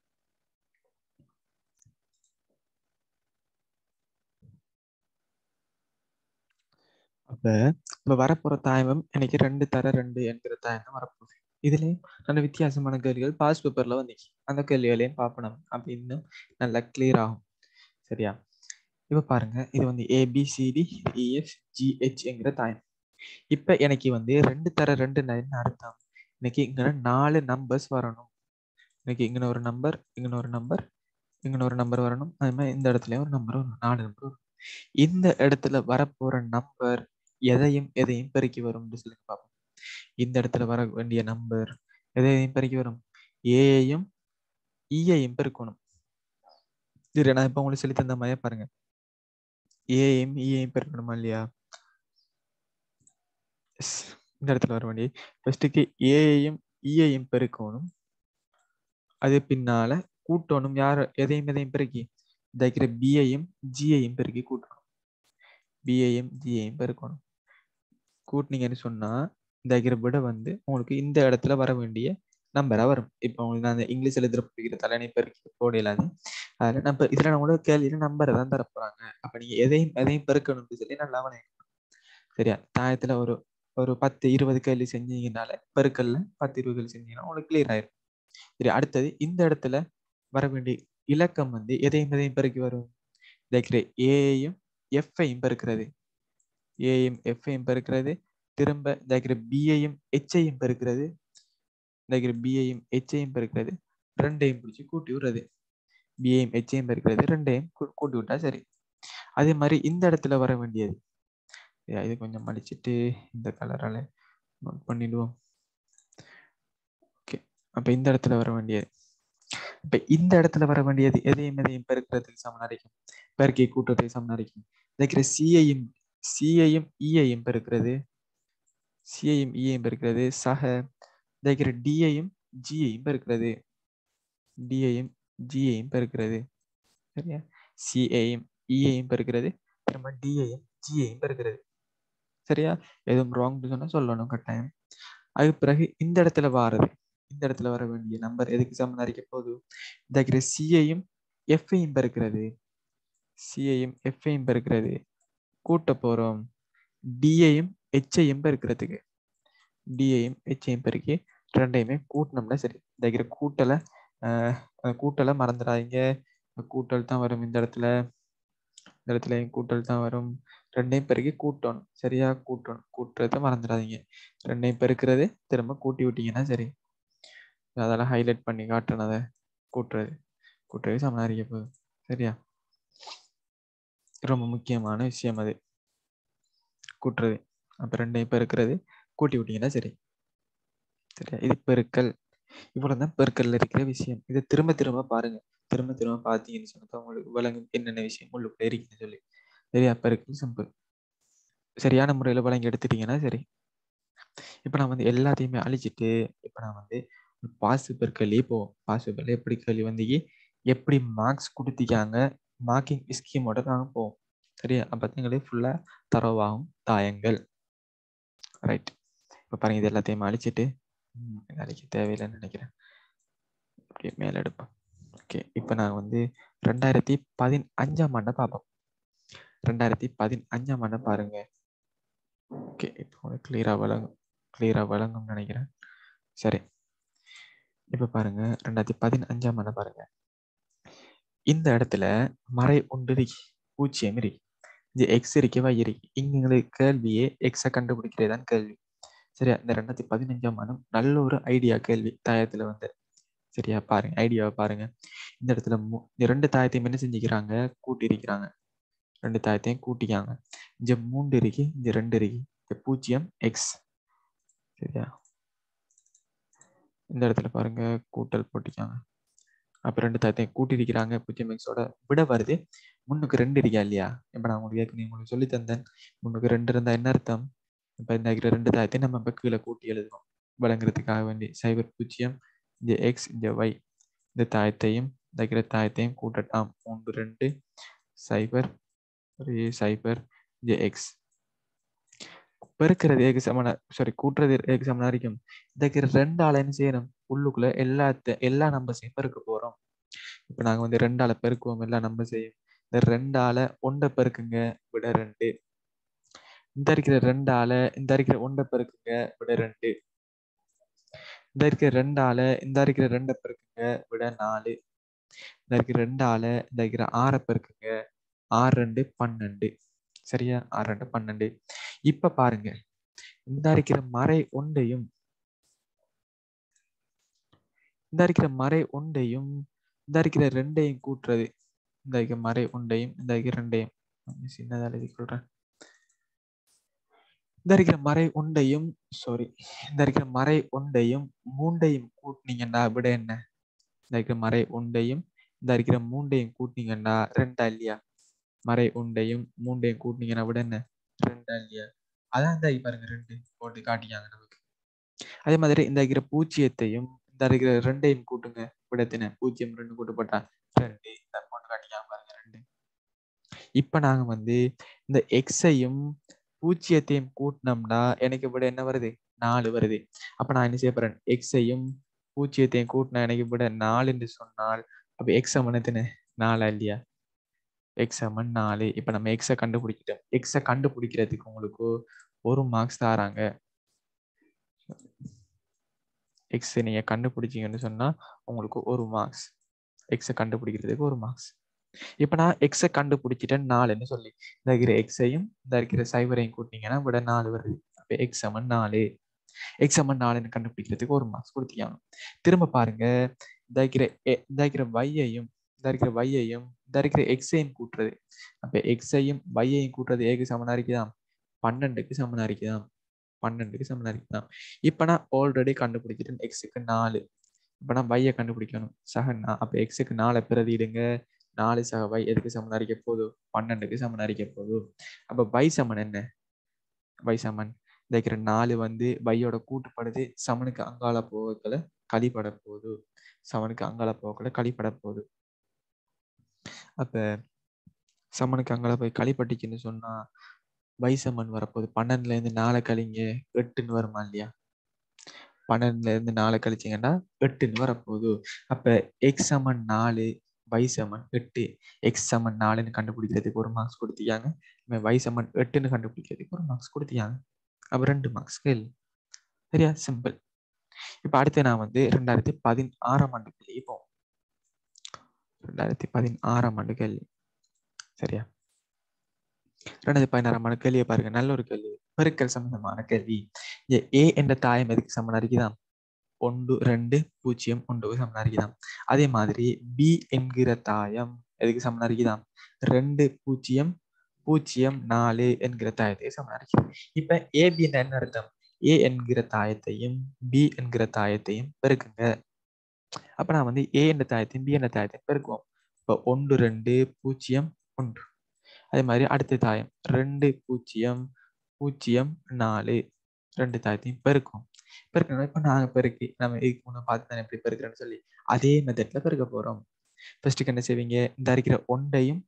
அப்ப இப்ப வரப்போற தாயமும் எனக்கு ரெண்டு தர ரெண்டு என்கிற தாயம் தான் வரப்போகுது இதுலயும் நல்ல வித்தியாசமான கேள்விகள் பாஸ் பேப்பர்ல வந்துச்சு அந்த கேள்விகளையும் பார்ப்பணும் அப்படின்னு நல்லா கிளியர் ஆகும் சரியா இப்ப பாருங்க இது வந்து ஏபிசிடி இஎஃப் ஜிஹெச் என்கிற தாயம் இப்ப எனக்கு வந்து ரெண்டு தர ரெண்டு என்ன அர்த்தம் இன்னைக்கு இங்க நாலு நம்பர்ஸ் வரணும் இன்னைக்கு இங்க ஒரு நம்பர் இங்க ஒரு நம்பர் இங்க ஒரு நம்பர் வரணும் அதே மாதிரி இந்த இடத்துலயும் ஒரு நம்பர் வரும் நாலு நம்பர் வரும் இந்த இடத்துல வரப்போற நம்பர் எதையும் எதையும் பெருக்கி வரும்னு சொல்லுங்க பார்ப்போம் இந்த இடத்துல வர வேண்டிய நம்பர் எதையும் பெருக்கி வரும் ஏயையும் இயையும் பெருக்கணும் சரி நான் இப்ப உங்களுக்கு சொல்லி தந்த மாதிரி பாருங்க ஏயும் இயையும் பெருக்கணுமா இல்லையா இந்த இடத்துல வர வேண்டிய ஃபர்ஸ்ட்டுக்கு ஏயையும் இயையும் பெருக்கணும் அது பின்னால கூட்டணும் யார் எதையும் எதையும் பெருக்கி இந்த பிஐயும் ஜிஐயும் பெருக்கி கூட்டணும் பிஐயும் ஜிஐயும் பெருக்கணும் கூட்டினீங்கன்னு சொன்னா இந்த விட வந்து உங்களுக்கு இந்த இடத்துல வர வேண்டிய நம்பரா வரும் இப்போ உங்களுக்கு நான் அந்த இங்கிலீஷ் எழுதுற பிடிக்கிற தலைனை பெருக்கி போடலாது அதில் நம்ம இதுல நம்மளோட கேள்வியில நம்பரை தான் தரப்போறாங்க அப்ப நீங்க எதையும் எதையும் பெருக்கணும்னு சொல்லி நல்லா வணக்கம் சரியா தாயத்துல ஒரு ஒரு பத்து இருபது கேள்வி செஞ்சீங்கனால பெருக்கல்ல பத்து இருபது கேள்வி செஞ்சீங்கன்னா உங்களுக்கு கிளியர் ஆயிரும் சரி அடுத்தது இந்த இடத்துல வர வேண்டிய இலக்கம் வந்து எதையும் எதையும் பெருக்கி வரும் இருக்கிற ஏயும் எஃப்ஐயும் பெருக்கிறது ஏயும் எஃப்ஐயும் பெருக்கிறது திரும்ப இந்த பிஐயும் ஹெச்ஐயும் பெருக்கிறது இந்த பிஐயும் ஹெச்ஐயும் பெருக்கிறது ரெண்டையும் பிடிச்சி கூட்டி விடுறது பிஐயும் ஹெச்ஐயும் பெருக்கிறது ரெண்டையும் கூட்டி விட்டா சரி அதே மாதிரி இந்த இடத்துல வர வேண்டியது இது கொஞ்சம் மடிச்சிட்டு இந்த கலரால நோட் பண்ணிடுவோம் ஓகே அப்ப இந்த இடத்துல வர வேண்டியது இப்ப இந்த இடத்துல வர வேண்டியது எதையும் எதையும் பெருக்கிறதுக்கு சமனரிக்கும் பெருக்கை கூட்டத்தை சமனரிக்கும் இருக்கிற சிஐயும் சிஐயும் இஐயும் பெருக்கிறது சிஐயும் இஐயும் பெருக்கிறது சக இருக்கிற டிஐயும் ஜிஐயும் பெருக்கிறது டிஐயும் ஜிஐயும் பெருக்கிறது சரியா சிஐயும் இஐயும் பெருக்கிறது திரும்ப டிஐயும் ஜிஐயும் பெருக்கிறது சரியா எதுவும் ராங் சொன்னா சொல்லணும் கட்டாயம் அதுக்கு பிறகு இந்த இடத்துல வாரது இந்த இடத்துல வர வேண்டிய நம்பர் எதுக்கு சம்மந்தம் அடிக்க போகுது இந்த சிஐயும் எஃப்ஐயும் பெருக்கிறது சிஐயும் எஃப்ஐயும் பெருக்கிறது கூட்ட போறோம் டிஐயும் ஹெச்ஐயும் பெருக்கிறதுக்கு டிஐயும் ஹெச்ஐயும் பெருக்கி ரெண்டையுமே கூட்டினோம்னா சரி இந்த கூட்டலை கூட்டலை மறந்துடாதீங்க கூட்டல் தான் வரும் இந்த இடத்துல இந்த இடத்துல கூட்டல் தான் வரும் ரெண்டையும் பெருக்கி கூட்டணும் சரியா கூட்டணும் கூட்டுறத மறந்துடாதீங்க ரெண்டையும் பெருக்கிறது திரும்ப கூட்டி விட்டீங்கன்னா சரி அதெல்லாம் ஹைலைட் பண்ணி காட்டுறேன் அதை கூட்டுறது கூட்டுறது சமணம் அறிய போகுது சரியா ரொம்ப முக்கியமான விஷயம் அது கூட்டுறது அப்ப ரெண்டையும் பெருக்கிறது கூட்டி விட்டீங்கன்னா சரி சரியா இது பெருக்கல் இவ்வளவுதான் பெருக்கல்ல இருக்கிற விஷயம் இதை திரும்ப திரும்ப பாருங்க திரும்ப திரும்ப பார்த்தீங்கன்னு சொன்னா உங்களுக்கு விளங்கும் என்னென்ன விஷயம் உள்ளுக்குள்ள இருக்குன்னு சொல்லி சரியா பெருக்கல் சிம்பிள் சரியான முறையில் விளங்கி எடுத்துட்டீங்கன்னா சரி இப்போ நான் வந்து எல்லாத்தையுமே அழிச்சிட்டு இப்போ நான் வந்து பாசு பெருக்கல்லே போவோம் பாசு பெருக்கல் எப்படி கேள்வி வந்து எப்படி மார்க்ஸ் கொடுத்திக்காங்க மார்க்கிங் ஸ்கீமோட நாங்கள் போவோம் சரியா பார்த்தீங்களே ஃபுல்லாக தரவாகும் தாயங்கள் ரைட் இப்போ பாருங்க இது எல்லாத்தையும் அழிச்சிட்டு அழிக்க தேவையில்லைன்னு நினைக்கிறேன் அப்படியே மேலே எடுப்போம் ஓகே இப்போ நாங்கள் வந்து ரெண்டாயிரத்தி பதினஞ்சாம் ஆண்டை பார்ப்போம் ரெண்டாயிரத்தி பதினஞ்சாம் ஆண்டை பாருங்க ஓகே இப்போ கிளியராக வழங்கும் கிளியராக வழங்கும்னு நினைக்கிறேன் சரி இப்போ பாருங்க ரெண்டாயிரத்தி பதினஞ்சாம் ஆண்டை பாருங்க இந்த இடத்துல மறை ஒன்று இருக்கு பூஜ்ஜியம் இருக்கு இது எக்ஸ் இருக்கவா இருக்கு இங்களுக்கு கேள்வியே எக்ஸை கண்டுபிடிக்கிறதான் கேள்வி சரியா இந்த ரெண்டாயிரத்தி பதினஞ்சாம் ஆண்டு நல்ல ஒரு ஐடியா கேள்வி தாயத்துல வந்து சரியா பாருங்க ஐடியாவை பாருங்க இந்த இடத்துல இந்த ரெண்டு தாயத்தையும் என்ன செஞ்சுக்கிறாங்க கூட்டி இருக்கிறாங்க ரெண்டு தாயத்தையும் கூட்டிக்காங்க இங்க மூன்று இருக்கு இங்க ரெண்டு இருக்கு இந்த பூஜ்ஜியம் எக்ஸ் சரியா இந்த இடத்துல பாருங்க கூட்டல் போட்டிக்காங்க அப்ப ரெண்டு தாயத்தையும் கூட்டி இருக்கிறாங்க பூஜ்ஜியம் எக்ஸோட விட வருது முன்னுக்கு ரெண்டு இருக்கா இல்லையா இப்ப நான் உங்களுக்கு ஏற்கனவே உங்களுக்கு சொல்லி தந்தேன் முன்னுக்கு ரெண்டு இருந்தா என்ன அர்த்தம் இப்ப இந்த ரெண்டு தாயத்தையும் நம்ம இப்ப கீழே கூட்டி எழுதுவோம் வழங்குறதுக்காக வேண்டி சைபர் பூஜ்ஜியம் இந்த எக்ஸ் இந்த ஒய் இந்த தாயத்தையும் இந்த தாயத்தையும் கூட்டட்டாம் மூன்று ரெண்டு சைபர் ஒரு சைபர் இந்த எக்ஸ் பெருக்கிறது ஏக சமன சாரி கூட்டுறது ஏக சமனா இருக்கும் இந்த ரெண்டு ஆளை என்ன செய்யணும் உள்ளுக்குள்ள எல்லாத்த எல்லா நம்பர்ஸையும் பெருக்க போறோம் இப்ப நாங்க வந்து ரெண்டு ஆளை பெருக்குவோம் எல்லா நம்பர் செய்யும் இந்த ரெண்டு ஆளை ஒன்றை பெருக்குங்க விட ரெண்டு இந்த இருக்கிற ரெண்டு ஆளை இந்த இருக்கிற ஒன்றை பெருக்குங்க விட ரெண்டு இந்த இருக்கிற ரெண்டு ஆளை இந்த இருக்கிற ரெண்டை பெருக்குங்க விட நாலு இந்த இருக்கிற ரெண்டு ஆளை இந்த இருக்கிற ஆறை பெருக்குங்க ஆறு ரெண்டு பன்னெண்டு சரியா ஆறு ரெண்டு பன்னெண்டு இப்ப பாருங்க இந்த இருக்கிற மறை ஒன்றையும் இந்த இருக்கிற மறை ஒன்றையும் இந்த இருக்கிற ரெண்டையும் கூட்டுறது இந்த இருக்கிற மறை ஒன்றையும் இந்த இருக்கிற ரெண்டையும் சின்னதா எழுதி கொள்றேன் இந்த இருக்கிற மறை ஒன்றையும் சாரி இந்த இருக்கிற மறை ஒன்றையும் மூண்டையும் கூட்டினீங்கன்னா விட என்ன இந்த இருக்கிற மறை ஒன்றையும் இந்த இருக்கிற மூண்டையும் கூட்டினீங்கன்னா ரெண்டா இல்லையா மறை உண்டையும் மூண்டையும் கூட்டினீங்கன்னா விட என்ன ரெண்டா இல்லையா அதான் இந்த பாருங்க ரெண்டு போட்டு காட்டிக்காங்க நமக்கு அதே மாதிரி இந்த இருக்கிற பூஜ்ஜியத்தையும் இந்த இருக்கிற ரெண்டையும் கூட்டுங்க விடத்தின பூஜ்ஜியம் ரெண்டு கூட்டு போட்டா ரெண்டு இந்த போட்டு காட்டிக்காங்க பாருங்க ரெண்டு இப்ப நாங்க வந்து இந்த எக்ஸையும் பூஜ்ஜியத்தையும் கூட்டினோம்னா எனக்கு விட என்ன வருது நாலு வருது அப்ப நான் என்ன செய்ய போறேன் எக்ஸையும் பூஜ்ஜியத்தையும் கூட்டினா எனக்கு விட நாலு என்று சொன்னால் அப்ப எக்ஸ் சமனத்தின நாலா இல்லையா எக்ஸ் சமன் நாலு இப்ப நம்ம எக்ஸை கண்டுபிடிக்கிட்டோம் எக்ஸை கண்டுபிடிக்கிறதுக்கு உங்களுக்கு ஒரு மார்க்ஸ் தராங்க எக்ஸ் நீங்க கண்டுபிடிச்சீங்கன்னு சொன்னா உங்களுக்கு ஒரு மார்க்ஸ் எக்ஸை கண்டுபிடிக்கிறதுக்கு ஒரு மார்க்ஸ் இப்ப நான் எக்ஸை கண்டுபிடிச்சிட்டேன் நாலுன்னு சொல்லி இந்த இருக்கிற எக்ஸையும் இந்த இருக்கிற சைபரையும் கூட்டிங்கன்னா விட நாலு வருது அப்ப எக்ஸ் சமன் நாலு எக்ஸ் சமன் நாலுன்னு கண்டுபிடிக்கிறதுக்கு ஒரு மார்க்ஸ் கொடுத்தியாங்க திரும்ப பாருங்க இந்த இருக்கிற இந்த இருக்கிற வையையும் இந்த இருக்கிற வையையும் இந்த இருக்கிற எக்ஸையும் கூட்டுறது அப்ப எக்ஸையும் வையையும் கூட்டுறது ஏக்கு சமனா இருக்குதான் பன்னெண்டுக்கு சமனா இருக்குதான் பன்னெண்டுக்கு சமனா இருக்குதான் இப்ப நான் ஆல்ரெடி கண்டுபிடிச்சிட்டேன் எக்ஸுக்கு நாலு இப்ப நான் வையை கண்டுபிடிக்கணும் சக அப்ப எக்ஸுக்கு நாலு பிரதிடுங்க நாலு சக வை எதுக்கு சமன் அறிக்க போதும் பன்னெண்டுக்கு சமன் அறிக்க போதும் அப்ப வை சமன் என்ன வை சமன் இந்த நாலு வந்து வையோட கூட்டுப்படுது சமனுக்கு அங்கால போகல களிப்பட போகுது சமனுக்கு அங்கால போகல களிப்பட போகுது அப்ப சமனுக்கு அங்கால போய் களிப்பட்டுச்சுன்னு சொன்னா வை சமன் வரப்போகுது பன்னெண்டுல இருந்து நாலு கழிங்க எட்டுன்னு வருமா இல்லையா பன்னெண்டுல இருந்து நாலு கழிச்சிங்கன்னா எட்டுன்னு வரப்போகுது அப்ப எக்ஸ் சமன் நாலு வை சமன் எட்டு எக்ஸ் சமன் நாலுன்னு கண்டுபிடிக்கிறதுக்கு ஒரு மார்க்ஸ் கொடுத்தியாங்க வை சமன் எட்டுன்னு கண்டுபிடிக்கிறதுக்கு ஒரு மார்க்ஸ் கொடுத்தியாங்க அப்ப ரெண்டு மார்க்ஸ் கேள்வி சரியா சிம்பிள் இப்ப அடுத்து நான் வந்து ரெண்டாயிரத்தி பதினாறாம் ஆண்டு கேள்வி போவோம் ரெண்டாயிரத்தி பதினாறாம் ஆண்டு கேள்வி சரியா ரெண்டாயிரத்தி பதினாறாம் ஆண்டு கேள்வியை பாருங்க நல்ல ஒரு கேள்வி பெருக்கல் சம்பந்தமான கேள்வி ஏ என்ற தாயம் எதுக்கு சமனா இருக்குதான் ஒன்று ரெண்டு பூஜ்ஜியம் ஒன்றுக்கு சமனா இருக்குதாம் அதே மாதிரி பி என்கிற தாயம் எதுக்கு சமனா இருக்குதாம் ரெண்டு பூஜ்ஜியம் பூஜ்ஜியம் நாலு என்கிற தாயத்துக்கு சமனா இருக்கு இப்ப ஏபின்னா என்ன அர்த்தம் ஏ என்கிற தாயத்தையும் பி என்கிற தாயத்தையும் பெருக்குங்க அப்ப நான் வந்து ஏ என்ற தாயத்தையும் பி என்ற தாயத்தையும் பெருக்குவோம் இப்போ ஒன்று ரெண்டு பூஜ்ஜியம் ஒன்று அதே மாதிரி அடுத்த தாயம் ரெண்டு பூஜ்ஜியம் பூஜ்ஜியம் நாலு ரெண்டு தாயத்தையும் பெருக்கும் பெருக்கணும் இப்போ நாங்கள் பெருக்கி நம்ம இதுக்கு முன்னே பார்த்து தானே எப்படி பெருக்கிறேன்னு சொல்லி அதே மெத்தட்ல பெருக்க போறோம் ஃபர்ஸ்ட்டுக்கு என்ன செய்வீங்க இந்த அரிக்கிற ஒன்றையும்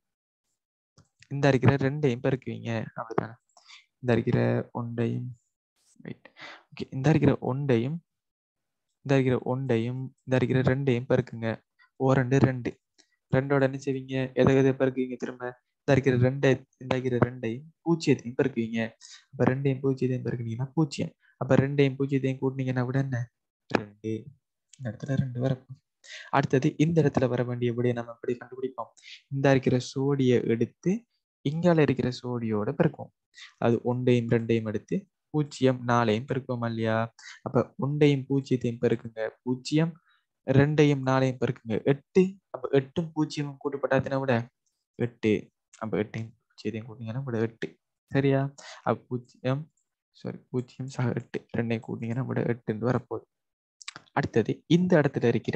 இந்த அரிக்கிற ரெண்டையும் பெருக்குவீங்க அப்படித்தானே இந்த அரிக்கிற ஒன்றையும் வெயிட் ஓகே இந்த அரிக்கிற ஒன்றையும் இந்த அரிக்கிற ஒன்றையும் இந்த அரிக்கிற ரெண்டையும் பெருக்குங்க ஓ ரெண்டு ரெண்டு ரெண்டோட என்ன செய்வீங்க எதை எதை பெருக்குவீங்க திரும்ப இந்த இருக்கிற ரெண்டை இந்த இருக்கிற ரெண்டையும் பூஜ்ஜியத்தையும் பெருக்குவீங்க அப்ப ரெண்டையும் பூஜ்ஜியத்தையும் பெருக்குனீங்கன்னா பூஜ்ஜியம் அப்ப ரெண்டையும் பூஜ்ஜியத்தையும் கூட்டினீங்கன்னா விட என்ன ரெண்டு இந்த இடத்துல ரெண்டு வரப்போம் அடுத்தது இந்த இடத்துல வர வேண்டிய விடையை நம்ம எப்படி கண்டுபிடிப்போம் இந்த இருக்கிற சோடியை எடுத்து இங்கால இருக்கிற சோடியோட பெருக்குவோம் அது ஒன்றையும் ரெண்டையும் எடுத்து பூஜ்ஜியம் நாலையும் பெருக்குவோம் இல்லையா அப்ப ஒன்றையும் பூஜ்ஜியத்தையும் பெருக்குங்க பூஜ்ஜியம் ரெண்டையும் நாலையும் பெருக்குங்க எட்டு அப்ப எட்டும் பூஜ்ஜியமும் கூட்டப்பட்டாத்தின விட எட்டு அப்ப எட்டையும் பூஜ்ஜியத்தையும் கூட்டிங்கன்னா விட எட்டு சரியா அப்ப பூஜ்ஜியம் சாரி பூஜ்ஜியம் சக எட்டு ரெண்டையும் கூட்டிங்கன்னா விட எட்டுன்னு வரப்போகுது அடுத்தது இந்த இடத்துல இருக்கிற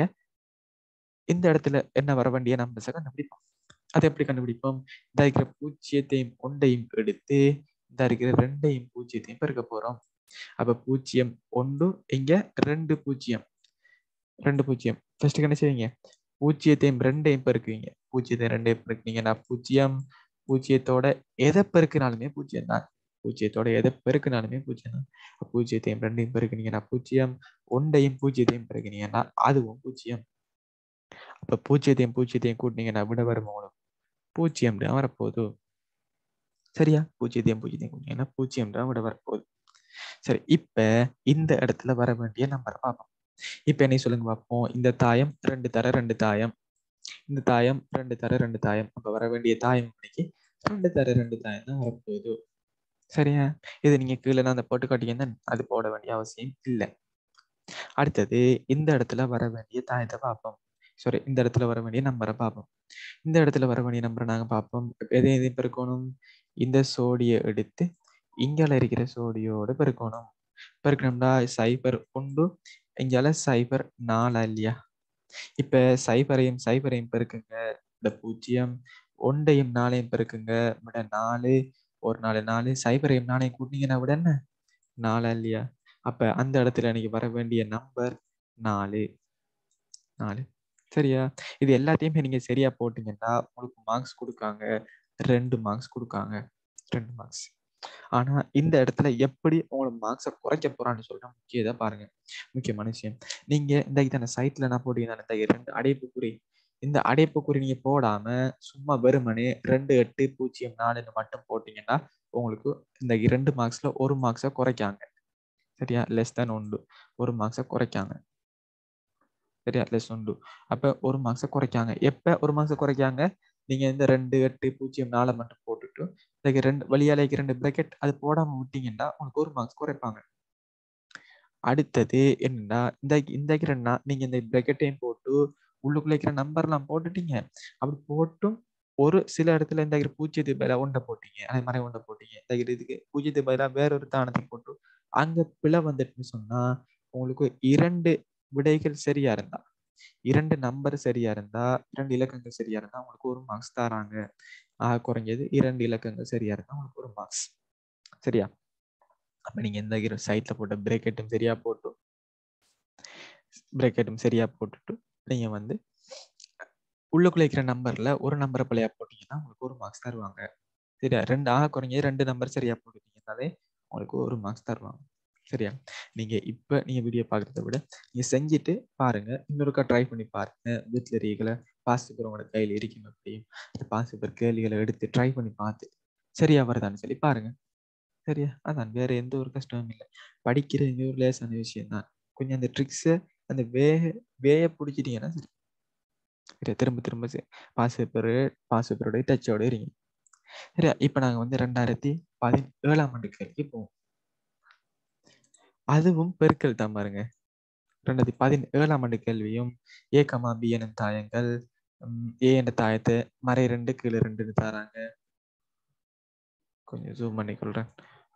இந்த இடத்துல என்ன வர வேண்டிய நம்பர்ஸை கண்டுபிடிப்போம் அதை எப்படி கண்டுபிடிப்போம் இந்த இருக்கிற பூஜ்ஜியத்தையும் ஒன்றையும் எடுத்து இந்த இருக்கிற ரெண்டையும் பூஜ்ஜியத்தையும் பெருக்க போறோம் அப்ப பூஜ்ஜியம் ஒன்று இங்க ரெண்டு பூஜ்ஜியம் ரெண்டு பூஜ்ஜியம் ஃபர்ஸ்ட் என்ன செய்வீங்க பூஜ்ஜியத்தையும் ரெண்டையும் பெருக்குவீங்க பூஜ்ஜியத்தையும் ரெண்டையும் பெருக்குனீங்கன்னா பூஜ்ஜியம் பூஜ்ஜியத்தோட எதை பெருக்கினாலுமே பூஜ்ஜியம் தான் பூஜ்ஜியத்தோட எதை பெருக்கினாலுமே பூஜ்ஜியம் தான் பூஜ்ஜியத்தையும் ரெண்டையும் பெருக்குனீங்கன்னா பூஜ்ஜியம் ஒன்றையும் பூஜ்ஜியத்தையும் பெருக்குனீங்கன்னா அதுவும் பூஜ்ஜியம் அப்ப பூஜ்ஜியத்தையும் பூஜ்ஜியத்தையும் கூட்டினீங்கன்னா விட வரும் உங்களுக்கு பூஜ்ஜியம் தான் வரப்போகுது சரியா பூஜ்ஜியத்தையும் பூஜ்ஜியத்தையும் கூட்டினீங்கன்னா பூஜ்ஜியம் தான் விட வரப்போகுது சரி இப்ப இந்த இடத்துல வர வேண்டிய நம்பர் பார்ப்போம் இப்ப என்ன சொல்லுங்க பார்ப்போம் இந்த தாயம் ரெண்டு தர ரெண்டு தாயம் இந்த தாயம் ரெண்டு தர ரெண்டு தாயம் அப்ப வர வேண்டிய தாயம் இன்னைக்கு ரெண்டு தர ரெண்டு தாயம் தான் வரப்போகுது சரியா இது நீங்க கீழே நான் அந்த போட்டு காட்டிங்கன்னா அது போட வேண்டிய அவசியம் இல்லை அடுத்தது இந்த இடத்துல வர வேண்டிய தாயத்தை பார்ப்போம் சாரி இந்த இடத்துல வர வேண்டிய நம்பரை பார்ப்போம் இந்த இடத்துல வர வேண்டிய நம்பரை நாங்க பார்ப்போம் எதை எதை பெருக்கணும் இந்த சோடியை எடுத்து இங்கால இருக்கிற சோடியோட பெருக்கணும் பெருக்கணும்னா சைபர் ஒன்று இங்கால சைபர் நாலா இல்லையா இப்ப சைபரையும் சைபரையும் பெருக்குங்க இந்த பூஜ்ஜியம் ஒன்றையும் நாளையும் பெருக்குங்க விட நாலு ஒரு நாலு நாலு சைபரையும் நாளையும் கூட்டிங்கன்னா விட என்ன நாலா இல்லையா அப்ப அந்த இடத்துல எனக்கு வர வேண்டிய நம்பர் நாலு நாலு சரியா இது எல்லாத்தையுமே நீங்க சரியா போட்டீங்கன்னா உங்களுக்கு மார்க்ஸ் கொடுக்காங்க ரெண்டு மார்க்ஸ் கொடுக்காங்க ரெண்டு மார்க்ஸ் ஆனா இந்த இடத்துல எப்படி உங்களுக்கு மார்க்ஸை குறைக்க போறான்னு சொல்ற முக்கியதா பாருங்க முக்கியமான விஷயம் நீங்க இந்த இதான சைட்ல நான் போட்டீங்கன்னா இந்த இரண்டு அடைப்பு குறி இந்த அடைப்பு குறி நீங்க போடாம சும்மா வெறுமனே ரெண்டு எட்டு பூஜ்ஜியம் நாலுன்னு மட்டும் போட்டீங்கன்னா உங்களுக்கு இந்த இரண்டு மார்க்ஸ்ல ஒரு மார்க்ஸை குறைக்காங்க சரியா லெஸ் தேன் ஒன்று ஒரு மார்க்ஸை குறைக்காங்க சரியா லெஸ் ஒன்று அப்ப ஒரு மார்க்ஸை குறைக்காங்க எப்ப ஒரு மார்க்ஸை குறைக்காங்க நீங்க இந்த ரெண்டு எட்டு பூஜ்ஜியம் நாலு மட்டும் போட்டுட்டு இந்த ரெண்டு வழியாலைக்கு ரெண்டு பிரக்கெட் அது போடாம விட்டீங்கன்னா உங்களுக்கு ஒரு மார்க்ஸ் குறைப்பாங்க அடுத்தது என்னன்னா இந்த இந்த இருக்கிறன்னா நீங்க இந்த பிரக்கெட்டையும் போட்டு உள்ளுக்குள்ள இருக்கிற நம்பர்லாம் போட்டுட்டீங்க அப்படி போட்டும் ஒரு சில இடத்துல இந்த பூஜ்ஜியத்துக்கு பதிலாக ஒன்றை போட்டீங்க அதே மாதிரி ஒன்றை போட்டீங்க இந்த இதுக்கு பூஜ்ஜியத்துக்கு பதிலாக வேற ஒரு தானத்தை போட்டு அங்க பிழை வந்துட்டுன்னு சொன்னா உங்களுக்கு இரண்டு விடைகள் சரியா இருந்தா இரண்டு நம்பர் சரியா இருந்தா இரண்டு இலக்கங்கள் சரியா இருந்தா உங்களுக்கு ஒரு மார்க்ஸ் தராங்க ஆக குறைஞ்சது இரண்டு இலக்கங்கள் சரியா இருந்தா உங்களுக்கு ஒரு மார்க்ஸ் சரியா அப்ப நீங்க எந்த சைட்ல போட்ட பிரேக்கெட்டும் சரியா போட்டு பிரேக்கெட்டும் சரியா போட்டுட்டு நீங்க வந்து உள்ளுக்குள்ள இருக்கிற நம்பர்ல ஒரு நம்பரை பிள்ளையா போட்டீங்கன்னா உங்களுக்கு ஒரு மார்க்ஸ் தருவாங்க சரியா ரெண்டு ஆக குறைஞ்சது ரெண்டு நம்பர் சரியா போட்டுட்டீங்கன்னாலே உங்களுக்கு ஒரு மார்க்ஸ் தருவாங்க சரியா நீங்க இப்ப நீங்க வீடியோ பாக்குறத விட நீங்க செஞ்சுட்டு பாருங்க இன்னொருக்கா ட்ரை பண்ணி பாருங்க வீட்டுல இருக்கல பாஸ் பேப்பர் உங்களோட கையில இருக்கும் எப்படியும் அந்த பாஸ் பேப்பர் கேள்விகளை எடுத்து ட்ரை பண்ணி பார்த்து சரியா வருதான்னு சொல்லி பாருங்க சரியா அதான் வேற எந்த ஒரு கஷ்டமும் இல்லை படிக்கிறது ஒரு லேசான விஷயம் தான் கொஞ்சம் அந்த ட்ரிக்ஸை அந்த வே வேய பிடிச்சிட்டீங்கன்னா சரி சரியா திரும்ப திரும்ப பாஸ் பேப்பர் பாஸ் பேப்பரோட டச்சோட இருங்க சரியா இப்ப நாங்க வந்து ரெண்டாயிரத்தி பதினேழாம் ஆண்டு கேள்விக்கு போவோம் அதுவும் பெருக்கல் தான் பாருங்க ரெண்டாயிரத்தி பதினேழாம் ஆண்டு கேள்வியும் ஏ கமா பி எனும் தாயங்கள் ஏ என்ற தாயத்தை மறை ரெண்டு கீழே ரெண்டுன்னு தராங்க கொஞ்சம் ஜூம் பண்ணி கொள்றேன்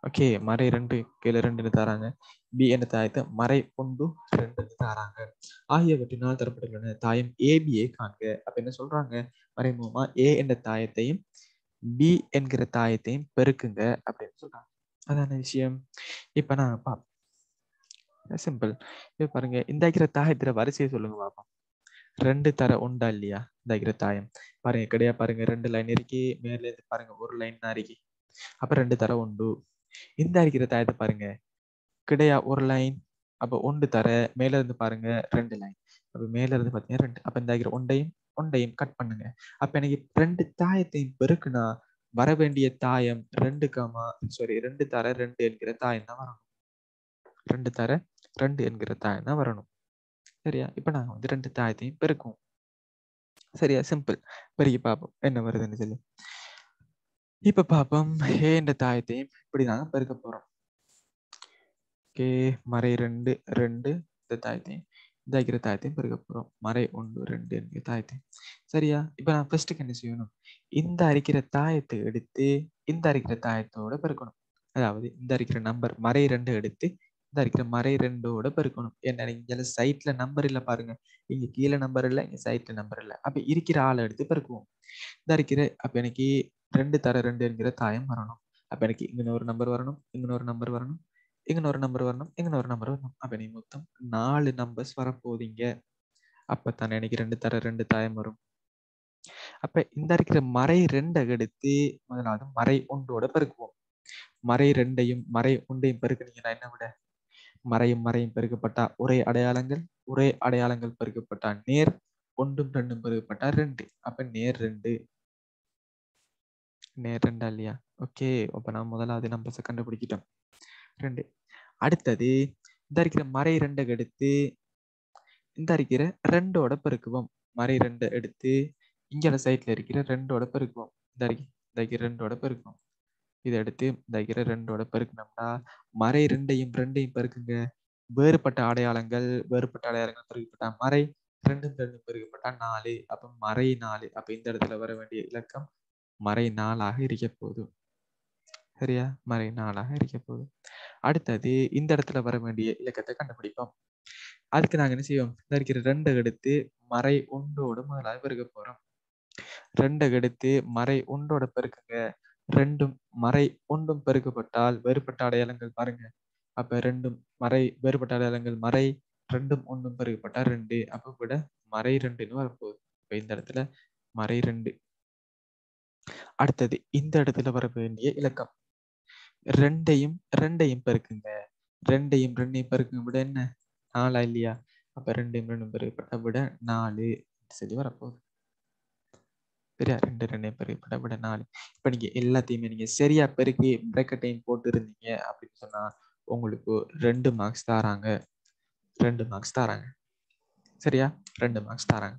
ஓகே மறை ரெண்டு கீழே ரெண்டுன்னு தராங்க பி என்ற தாயத்தை மறை ஒன்று ரெண்டுன்னு தராங்க ஆகியவற்றினால் தரப்பட்டுள்ளன தாயம் ஏபியை காண்க அப்ப என்ன சொல்றாங்க மறைமுகமா ஏ என்ற தாயத்தையும் பி என்கிற தாயத்தையும் பெருக்குங்க அப்படின்னு சொல்றாங்க அதான விஷயம் இப்ப நான் பார்ப்போம் சிம்பிள் இப்ப பாருங்க இந்த இருக்கிற தாயத்துல வரிசையை சொல்லுங்க பாப்போம் ரெண்டு தர உண்டா இல்லையா இந்த இருக்கிற தாயம் பாருங்க கிடையா பாருங்க ரெண்டு லைன் இருக்கு மேல இருந்து பாருங்க ஒரு லைன் தான் இருக்கு அப்ப ரெண்டு தர உண்டு இந்த இருக்கிற தாயத்தை பாருங்க கிடையா ஒரு லைன் அப்ப ஒன்று தர மேல இருந்து பாருங்க ரெண்டு லைன் அப்ப மேல இருந்து பாத்தீங்கன்னா ரெண்டு அப்ப இந்த இருக்கிற ஒண்டையும் ஒண்டையும் கட் பண்ணுங்க அப்ப எனக்கு ரெண்டு தாயத்தையும் பெருக்குனா வர வேண்டிய தாயம் ரெண்டு காமா சாரி ரெண்டு தர ரெண்டு என்கிற தாயம் தான் வரணும் ரெண்டு தர ரெண்டு என்கிற தாயம் தான் வரணும் சரியா இப்ப நாங்க வந்து ரெண்டு தாயத்தையும் பெருக்குவோம் சரியா சிம்பிள் பெருக்கி பார்ப்போம் என்ன வருதுன்னு சொல்லி இப்ப பார்ப்போம் ஏ என்ற தாயத்தையும் இப்படி நாங்க பெருக்க போறோம் ஓகே மறை ரெண்டு ரெண்டு இந்த தாயத்தையும் இந்த இருக்கிற தாயத்தையும் பெருக்க போறோம் மறை ஒன்று ரெண்டு என்கிற தாயத்தையும் சரியா இப்ப நான் ஃபர்ஸ்ட்டுக்கு என்ன செய்யணும் இந்த அரிக்கிற தாயத்தை எடுத்து இந்த அரிக்கிற தாயத்தோட பெருக்கணும் அதாவது இந்த அரிக்கிற நம்பர் மறை ரெண்டு எடுத்து இந்த அரிக்கிற மறை ரெண்டோட பெருக்கணும் என்ன இங்க சைட்ல நம்பர் இல்ல பாருங்க இங்க கீழே நம்பர் இல்ல இங்க சைட்ல நம்பர் இல்ல அப்ப இருக்கிற ஆளை எடுத்து பெருக்குவோம் இந்த அரிக்கிற அப்ப எனக்கு ரெண்டு தர ரெண்டு என்கிற தாயம் வரணும் அப்ப எனக்கு இங்க ஒரு நம்பர் வரணும் இங்க ஒரு நம்பர் வரணும் இங்க ஒரு நம்பர் வரணும் இங்க ஒரு நம்பர் வரணும் அப்ப நீ மொத்தம் நாலு நம்பர்ஸ் வரப்போதீங்க அப்பத்தானே எனக்கு ரெண்டு தர ரெண்டு தாயம் வரும் அப்ப இந்த இருக்கிற மறை ரெண்டை எடுத்து முதலாவது மறை ஒன்றோட பெருக்குவோம் மறை ரெண்டையும் மறை ஒன்றையும் பெருக்குனீங்கன்னா என்ன விட மறையும் மறையும் பெருக்கப்பட்டா ஒரே அடையாளங்கள் ஒரே அடையாளங்கள் பெருக்கப்பட்டா நேர் ஒன்றும் ரெண்டும் பெருக்கப்பட்டா ரெண்டு அப்ப நேர் ரெண்டு நேர் ரெண்டா இல்லையா ஓகே அப்ப நான் முதலாவது நம்பர்ஸை கண்டுபிடிக்கிட்டோம் ரெண்டு அடுத்தது இந்த இருக்கிற மறை ரெண்டை எடுத்து இந்த இருக்கிற ரெண்டோட பெருக்குவோம் மறை ரெண்டை எடுத்து இங்க சைட்ல இருக்கிற ரெண்டோட பெருக்குவோம் இந்த இந்த இருக்கிற ரெண்டோட பெருக்குவோம் இதை எடுத்து இந்த இருக்கிற ரெண்டோட பெருக்கணும்னா மறை ரெண்டையும் ரெண்டையும் பெருக்குங்க வேறுபட்ட அடையாளங்கள் வேறுபட்ட அடையாளங்கள் பெருக்கப்பட்டா மறை ரெண்டும் ரெண்டும் பெருக்கப்பட்டா நாலு அப்ப மறை நாலு அப்ப இந்த இடத்துல வர வேண்டிய இலக்கம் மறை நாலாக இருக்க போகுது சரியா மறை நாலாக இருக்க போகுது அடுத்தது இந்த இடத்துல வர வேண்டிய இலக்கத்தை கண்டுபிடிப்போம் அதுக்கு நாங்க என்ன செய்வோம் இந்த இருக்கிற ரெண்டை எடுத்து மறை ஒன்றோட முதலாக பெருக்க போறோம் ரெண்டை எடுத்து மறை ஒன்றோட பெருக்குங்க ரெண்டும் மறை ஒன்றும் பெருக்கப்பட்டால் வேறுபட்ட அடையாளங்கள் பாருங்க அப்ப ரெண்டும் மறை வேறுபட்ட அடையாளங்கள் மறை ரெண்டும் ஒன்றும் பெருக்கப்பட்டா ரெண்டு அப்ப விட மறை ரெண்டுன்னு வரப்போகுது இப்ப இந்த இடத்துல மறை ரெண்டு அடுத்தது இந்த இடத்துல வர வேண்டிய இலக்கம் ரெண்டையும் ரெண்டையும் பெருக்குங்க ரெண்டையும் ரெண்டையும் பெருக்குங்க விட என்ன நாலா இல்லையா அப்ப ரெண்டையும் ரெண்டும் பெருக்கப்பட்ட விட நாலு சொல்லி வரப்போகுது சரியா ரெண்டு ரெண்டையும் பெருக்கப்பட்ட விட நாலு இப்ப நீங்க எல்லாத்தையுமே நீங்க சரியா பெருக்கி பிரேக்கெட்டையும் போட்டு இருந்தீங்க அப்படின்னு சொன்னா உங்களுக்கு ரெண்டு மார்க்ஸ் தராங்க ரெண்டு மார்க்ஸ் தராங்க சரியா ரெண்டு மார்க்ஸ் தராங்க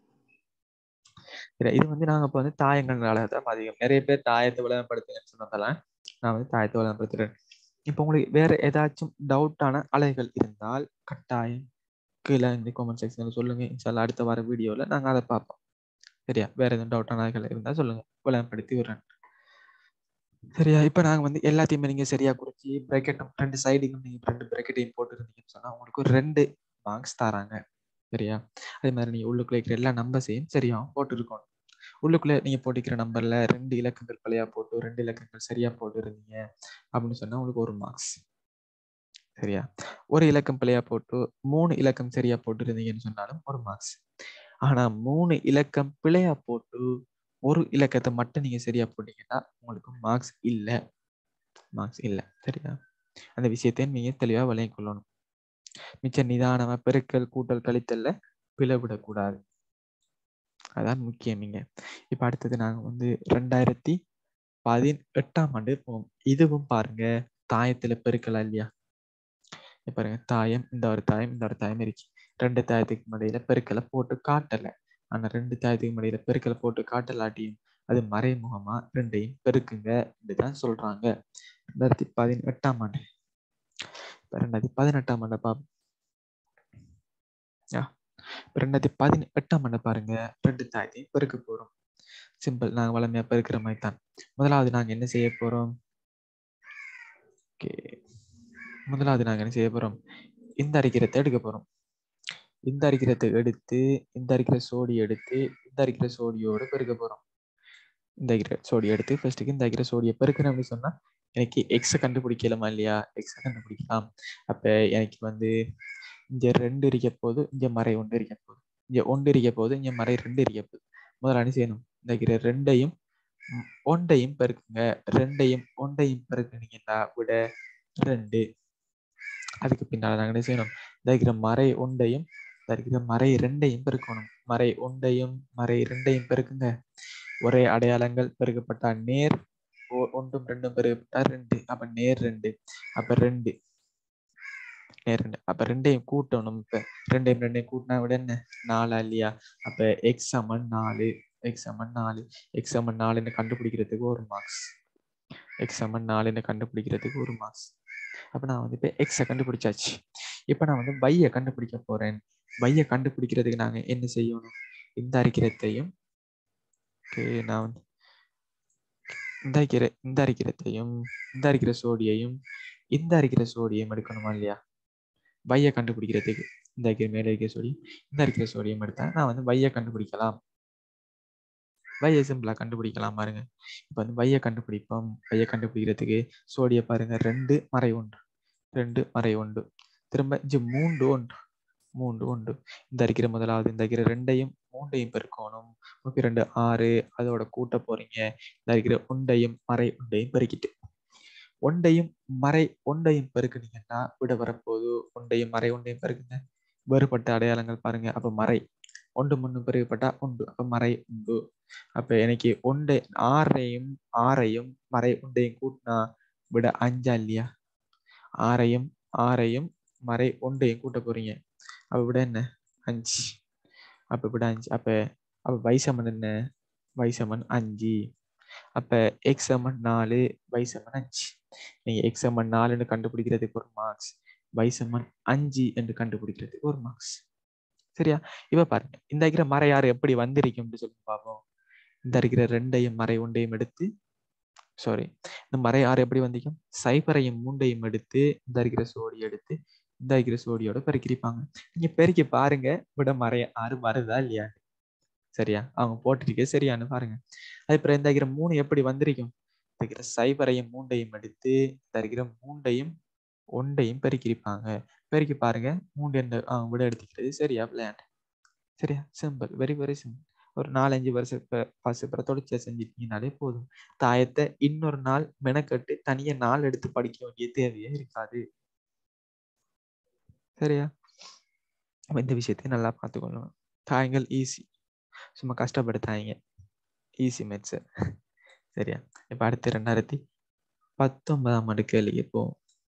சரி இது வந்து நாங்க இப்போ வந்து தாயங்கள்னால தான் அதிகம் நிறைய பேர் தாயத்தை விளம்பரப்படுத்துங்கன்னு சொன்னதெல்லாம் நான் வந்து தாயத்தை விளம்பரப்படுத்துறேன் இப்போ உங்களுக்கு வேற ஏதாச்சும் டவுட்டான அலைகள் இருந்தால் கட்டாயம் கீழே இந்த காமெண்ட் செக்ஷன்ல சொல்லுங்க இன்ஷால்லா அடுத்த வார வீடியோல நாங்க அதை பார்ப்போம் சரியா வேற எதுவும் டவுட்டான அலைகள் இருந்தா சொல்லுங்க விளம்பரப்படுத்தி விடுறேன் சரியா இப்போ நாங்க வந்து எல்லாத்தையுமே நீங்க சரியா குறிச்சு பிரேக்கெட்டும் ரெண்டு சைடுக்கும் நீங்க ரெண்டு பிரேக்கெட்டையும் போட்டு இருந்தீங்கன்னு சொன்னா உங்களுக்கு ஒரு ரெண்டு மார்க்ஸ் தராங்க சரியா அதே மாதிரி நீங்க உள்ளுக்குள்ள இருக்கிற எல்லா நம்பர்ஸையும் சரியா போட்டுருக்கணும் உள்ளுக்குள்ள நீங்க போட்டிக்கிற நம்பர்ல ரெண்டு இலக்கங்கள் பிழையா போட்டு ரெண்டு இலக்கங்கள் சரியா போட்டு இருந்தீங்க அப்படின்னு சொன்னா உங்களுக்கு ஒரு மார்க்ஸ் சரியா ஒரு இலக்கம் பிழையா போட்டு மூணு இலக்கம் சரியா போட்டு இருந்தீங்கன்னு சொன்னாலும் ஒரு மார்க்ஸ் ஆனா மூணு இலக்கம் பிழையா போட்டு ஒரு இலக்கத்தை மட்டும் நீங்க சரியா போட்டீங்கன்னா உங்களுக்கு மார்க்ஸ் இல்லை மார்க்ஸ் இல்லை சரியா அந்த விஷயத்தையும் நீங்க தெளிவா விளங்கிக் கொள்ளணும் மிச்ச நிதானமா பெருக்கல் கூட்டல் கழித்தல்ல பிளவிடக்கூடாது அதான் முக்கியம் இங்க இப்ப அடுத்தது நாங்க வந்து ரெண்டாயிரத்தி பதினெட்டாம் ஆண்டு போவோம் இதுவும் பாருங்க தாயத்துல பெருக்கலாம் இல்லையா பாருங்க தாயம் இந்த ஒரு தாயம் இந்த ஒரு தாயம் இருக்கு ரெண்டு தாயத்துக்கு மடியில பெருக்கலை போட்டு காட்டல ஆனா ரெண்டு தாயத்துக்கு மடியில பெருக்கலை போட்டு காட்டலாட்டியும் அது மறைமுகமா ரெண்டையும் பெருக்குங்க இப்படிதான் சொல்றாங்க ரெண்டாயிரத்தி பதினெட்டாம் ஆண்டு ரெண்டாயிரத்தி பதினெட்டாம் ஆண்டு பாப்போம் ரெண்டாயிரத்தி பதினெட்டாம் ஆண்டு பாருங்க ரெண்டு தாயத்தையும் பெருக்க போறோம் சிம்பிள் நாங்க வளமையா பெருக்கிற மாதிரி தான் முதலாவது நாங்க என்ன செய்ய போறோம் ஓகே முதலாவது நாங்க என்ன செய்ய போறோம் இந்த அரிக்கிறத்தை எடுக்க போறோம் இந்த அரிக்கிறத்தை எடுத்து இந்த அரிக்கிற சோடி எடுத்து இந்த அரிக்கிற சோடியோட பெருக்க போறோம் இந்த அரிக்கிற சோடி எடுத்து ஃபர்ஸ்ட்டுக்கு இந்த அரிக்கிற சோடியை பெருக்கணும் அப்படின்னு சொன்னா எனக்கு எக்ஸை கண்டுபிடிக்கலாமா இல்லையா எக்ஸை கண்டுபிடிக்கலாம் அப்ப எனக்கு வந்து இங்க ரெண்டு இருக்க போது இங்க மறை ஒன்று இருக்க போகுது இங்க ஒன்று இருக்க போது இங்க மறை ரெண்டு இருக்க போகுது முதல்ல என்ன செய்யணும் இந்த இருக்கிற ரெண்டையும் ம், ஒண்டையும் பெருக்குங்க ரெண்டையும் ஒண்டையும் பெருக்குனீங்கன்னா விட ரெண்டு அதுக்கு பின்னால நாங்க என்ன செய்யணும் இந்த இருக்கிற மறை ஒண்டையும் இந்த இருக்கிற மறை ரெண்டையும் பெருக்கணும் மறை ஒண்டையும் மறை ரெண்டையும் பெருக்குங்க ஒரே அடையாளங்கள் பெருக்கப்பட்டா நேர் ஒ- ஒன்றும் ரெண்டும் பெருக்கப்பட்டா ரெண்டு அப்ப நேர் ரெண்டு அப்ப ரெண்டு நேர் ரெண்டு அப்ப ரெண்டையும் கூட்டணும் இப்ப ரெண்டையும் ரெண்டையும் கூட்டினா விட என்ன நாலா இல்லையா அப்ப எக்ஸ் சமன் நாலு எக்ஸ் சமன் நாலு எக்ஸ் சமன் நாலுன்னு கண்டுபிடிக்கிறதுக்கு ஒரு மார்க்ஸ் எக்ஸ் சமன் நாலுன்னு கண்டுபிடிக்கிறதுக்கு ஒரு மார்க்ஸ் அப்ப நான் வந்து இப்போ எக்ஸை கண்டுபிடிச்சாச்சு இப்போ நான் வந்து பையை கண்டுபிடிக்க போறேன் பையை கண்டுபிடிக்கிறதுக்கு நாங்க என்ன செய்யணும் இந்த அரிக்கிறத்தையும் ஓகே நான் வந்து இந்த அரிக்கிற இந்த அரிக்கிறத்தையும் இந்த அரிக்கிற சோடியையும் இந்த அரிக்கிற சோடியம் எடுக்கணுமா இல்லையா பையை கண்டுபிடிக்கிறதுக்கு இந்த அரிக்கிற மேலே இருக்கிற சோடி இந்த அரிக்கிற சோடியம் எடுத்தா நான் வந்து பையை கண்டுபிடிக்கலாம் பையை சிம்பிளா கண்டுபிடிக்கலாம் பாருங்க இப்போ வந்து பையை கண்டுபிடிப்போம் பையை கண்டுபிடிக்கிறதுக்கு சோடியை பாருங்க ரெண்டு மறை ஒன்று ரெண்டு மறை ஒன்று திரும்ப இஞ்சி மூன்று ஒன்று மூன்று ஒன்று இந்த அரிக்கிற முதலாவது இந்த அரிக்கிற ரெண்டையும் மூண்டையும் பெருக்கணும் முப்பத்தி ரெண்டு ஆறு அதோட கூட்ட போறீங்க இந்த அரிக்கிற ஒண்டையும் மறை ஒண்டையும் பெருக்கிட்டு ஒண்டையும் மறை ஒண்டையும் பெருக்குனீங்கன்னா விட வரப்போது ஒண்டையும் மறை ஒண்டையும் பெருக்குங்க வேறுபட்ட அடையாளங்கள் பாருங்க அப்ப மறை ஒன்று முன்னு பெருகப்பட்டா உண்டு அப்ப மறை உண்டு அப்ப எனக்கு ஒண்டை ஆறையும் ஆறையும் மறை ஒண்டையும் கூட்டினா விட அஞ்சா இல்லையா ஆறையும் ஆறையும் மறை ஒண்டையும் கூட்ட போறீங்க அப்ப விட என்ன அஞ்சு அப்ப விட அஞ்சு அப்ப அப்ப வைசமன் என்ன வைசமன் அஞ்சு அப்ப எக்ஸ் சமன் நாலு வைசமன் அஞ்சு நீங்க எக்ஸ் சமன் நாலுன்னு கண்டுபிடிக்கிறதுக்கு ஒரு மார்க்ஸ் வைசமன் அஞ்சு என்று கண்டுபிடிக்கிறதுக்கு ஒரு மார்க்ஸ் சரியா இப்ப பாருங்க இந்த இருக்கிற மறையாறு எப்படி வந்திருக்கும்னு சொல்லி பார்ப்போம் இந்த இருக்கிற ரெண்டையும் மறை ஒன்றையும் எடுத்து சாரி இந்த மறை ஆறு எப்படி வந்திக்கும் சைபரையும் மூண்டையும் எடுத்து இந்த இருக்கிற சோடி எடுத்து இந்த இருக்கிற சோடியோட பெருக்கிருப்பாங்க நீங்க பெருக்கி பாருங்க விட மறை ஆறு வருதா இல்லையா சரியா அவங்க போட்டிருக்க சரியான்னு பாருங்க அதுக்கப்புறம் இந்த இருக்கிற மூணு எப்படி வந்திருக்கும் இந்த இருக்கிற சைபரையும் மூண்டையும் எடுத்து இந்த இருக்கிற மூண்டையும் ஒண்டையும் பெருக்கிருப்பாங்க பெருக்கி பாருங்க மூண்டு என்ற அவங்க விட எடுத்துக்கிறது சரியா பிளான் சரியா சிம்பிள் வெரி வெரி சிம்பிள் ஒரு நாலஞ்சு வருஷம் வருஷம் தொடர்ச்சியா செஞ்சிருக்கீங்கனாலே போதும் தாயத்தை இன்னொரு நாள் மெனக்கட்டு தனியா நாள் எடுத்து படிக்க வேண்டிய தேவையே இருக்காது சரியா அப்ப இந்த விஷயத்தை நல்லா பார்த்துக்கொள்ளணும் தாயங்கள் ஈஸி சும்மா கஷ்டப்படுத்தாங்க ஈஸி மெட்ஸ் சரியா இப்ப அடுத்து ரெண்டாயிரத்தி பத்தொன்பதாம் ஆண்டு கேள்விக்கு போவோம்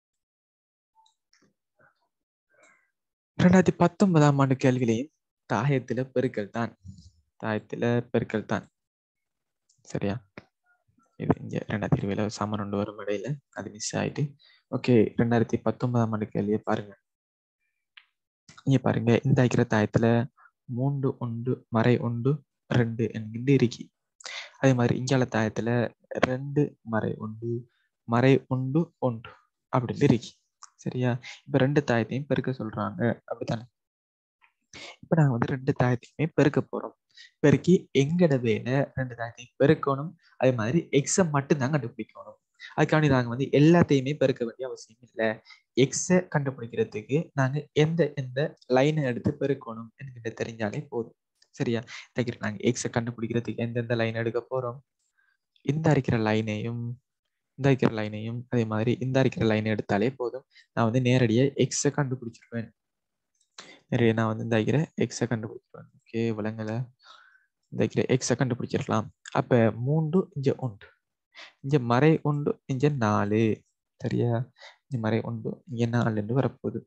ரெண்டாயிரத்தி பத்தொன்பதாம் ஆண்டு கேள்வியிலையும் தாயத்துல பெருக்கல் தான் தாயத்துல பெருக்கல் தான் சரியா இது இங்க ரெண்டாயிரத்தி இருபதுல சமன் ஒன்று வரும் இடையில அது மிஸ் ஆயிட்டு ஓகே ரெண்டாயிரத்தி பத்தொன்பதாம் ஆண்டு கேள்வியை பாருங்க இங்க பாருங்க இந்த ஐக்கிற தாயத்துல மூன்று ஒன்று மறை ஒன்று ரெண்டு என்கின்ற இருக்கி அதே மாதிரி இங்கால தாயத்துல ரெண்டு மறை ஒன்று மறை ஒன்று ஒன்று அப்படின்னு இருக்கி சரியா இப்ப ரெண்டு தாயத்தையும் பெருக்க சொல்றாங்க அப்படித்தானே இப்ப நாங்க வந்து ரெண்டு தாயத்தையுமே பெருக்க போறோம் பெருக்கி எங்கட வேலை ரெண்டு தாயத்தையும் பெருக்கணும் அதே மாதிரி எக்ஸ மட்டும் தான் கண்டுபிடிக்கணும் அதுக்காண்டி நாங்க வந்து எல்லாத்தையுமே பெருக்க வேண்டிய அவசியம் இல்லை எக்ஸ கண்டுபிடிக்கிறதுக்கு நாங்க எந்த எந்த லைனை எடுத்து பெருக்கணும் என்கிட்ட தெரிஞ்சாலே போதும் சரியா தைக்கிற நாங்க எக்ஸ கண்டுபிடிக்கிறதுக்கு எந்தெந்த லைன் எடுக்க போறோம் இந்த அரைக்கிற லைனையும் இந்த அரைக்கிற லைனையும் அதே மாதிரி இந்த அரைக்கிற லைனை எடுத்தாலே போதும் நான் வந்து நேரடியாக எக்ஸை கண்டுபிடிச்சிருவேன் நிறைய நான் வந்து இந்த ஐக்கிற எக்ஸை கண்டுபிடிச்சிருவேன் ஓகே விலங்கல இந்த ஐக்கிற எக்ஸை கண்டுபிடிச்சிடலாம் அப்ப மூன்று இஞ்ச ஒன்று இங்க மறை ஒன்று இங்க நாலு சரியா இங்க மறை ஒன்று இங்க நாலுன்னு வரப்போகுது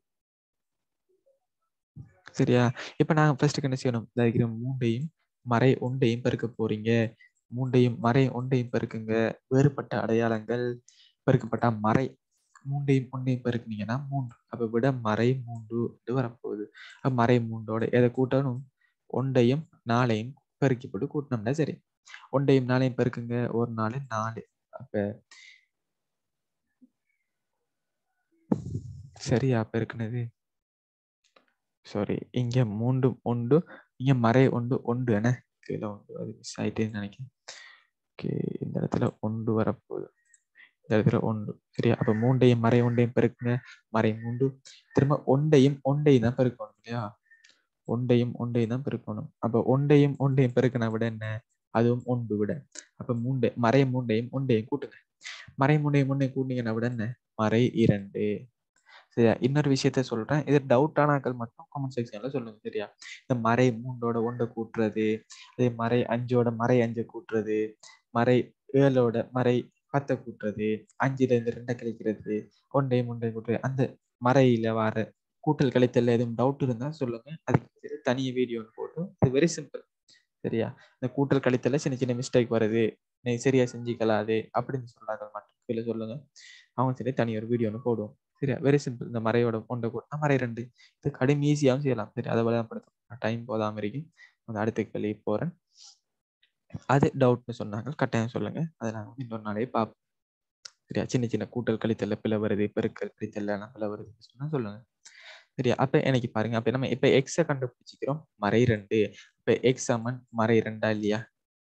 சரியா இப்ப நாங்க ஃபர்ஸ்ட் என்ன செய்யணும் இந்த இருக்கிற மூண்டையும் மறை ஒன்றையும் பெருக்க போறீங்க மூண்டையும் மறை ஒன்றையும் பெருக்குங்க வேறுபட்ட அடையாளங்கள் பெருக்கப்பட்ட மறை மூண்டையும் ஒன்றையும் பெருக்குனீங்கன்னா மூன்று அப்ப விட மறை மூன்று என்று வரப்போகுது அப்ப மறை மூன்றோட எதை கூட்டணும் ஒன்றையும் நாளையும் பெருக்கி போட்டு கூட்டினோம்னா சரி ஒன்றையும் நாளையும் பெருக்குங்க ஒரு நாள் நாலு அப்ப சரியா பெருக்குனது சாரி இங்க மூன்று ஒன்று இங்க மறை ஒன்று ஒன்று என்ன கீழே ஒன்று அது மிஸ் ஆயிட்டேன்னு நினைக்கிறேன் ஓகே இந்த இடத்துல ஒன்று வரப்போகுது இந்த இடத்துல ஒன்று சரியா அப்ப மூண்டையும் மறை ஒன்றையும் பெருக்குங்க மறை மூன்று திரும்ப ஒண்டையும் ஒண்டையும் தான் பெருக்கணும் இல்லையா ஒண்டையும் ஒண்டையும் தான் பெருக்கணும் அப்ப ஒண்டையும் ஒண்டையும் பெருக்கின விட என்ன அதுவும் ஒன்று விட அப்ப மூண்டை மறை மூண்டையும் ஒண்டையும் கூட்டுங்க மறை மூண்டையும் ஒண்டையும் கூட்டிங்கன்னா விட என்ன மறை இரண்டு சரியா இன்னொரு விஷயத்த சொல்றேன் இது டவுட்டானாக்கள் மட்டும் கமெண்ட் செக்ஷன்ல சொல்லுங்க சரியா இந்த மறை மூன்றோட ஒன்றை கூட்டுறது அதே மறை அஞ்சோட மறை அஞ்சை கூட்டுறது மறை ஏழோட மறை பத்தை கூட்டுறது அஞ்சுல இருந்து ரெண்டை கழிக்கிறது ஒன்றையும் ஒன்றையும் கூட்டுறது அந்த மறையில வர கூட்டல் கழித்தல் எதுவும் டவுட் இருந்தா சொல்லுங்க அதுக்கு தனி வீடியோ போட்டு இது வெரி சிம்பிள் சரியா இந்த கூட்டல் கழித்தல சின்ன சின்ன மிஸ்டேக் வருது நீ சரியா செஞ்சுக்கலாது அப்படின்னு சொல்லாத மட்டும் கீழே சொல்லுங்க அவங்க சரி தனி ஒரு வீடியோ ஒன்று போடுவோம் சரியா வெரி சிம்பிள் இந்த மறையோட ஒன்றை கூட்டினா மறை ரெண்டு இது கடும் ஈஸியாகவும் செய்யலாம் சரி அதை பலப்படுத்தும் டைம் போதாம இருக்கு அந்த அடுத்த கேள்வி போறேன் அது டவுட்னு சொன்னாங்க கட்டாயம் சொல்லுங்க அதை நாங்கள் இன்னொரு நாளே பார்ப்போம் சரியா சின்ன சின்ன கூட்டல் கழித்தல்ல பிள்ளை வருது பெருக்கல் கழித்தல்ல பிள்ளை வருது சொன்னா சொல்லுங்க சரியா அப்ப எனக்கு பாருங்க அப்ப நம்ம இப்ப எக்ஸ கண்டுபிடிச்சிக்கிறோம் மறை ரெண்டு இப்ப எக்ஸ் சமன் மறை ரெண்டா இல்லையா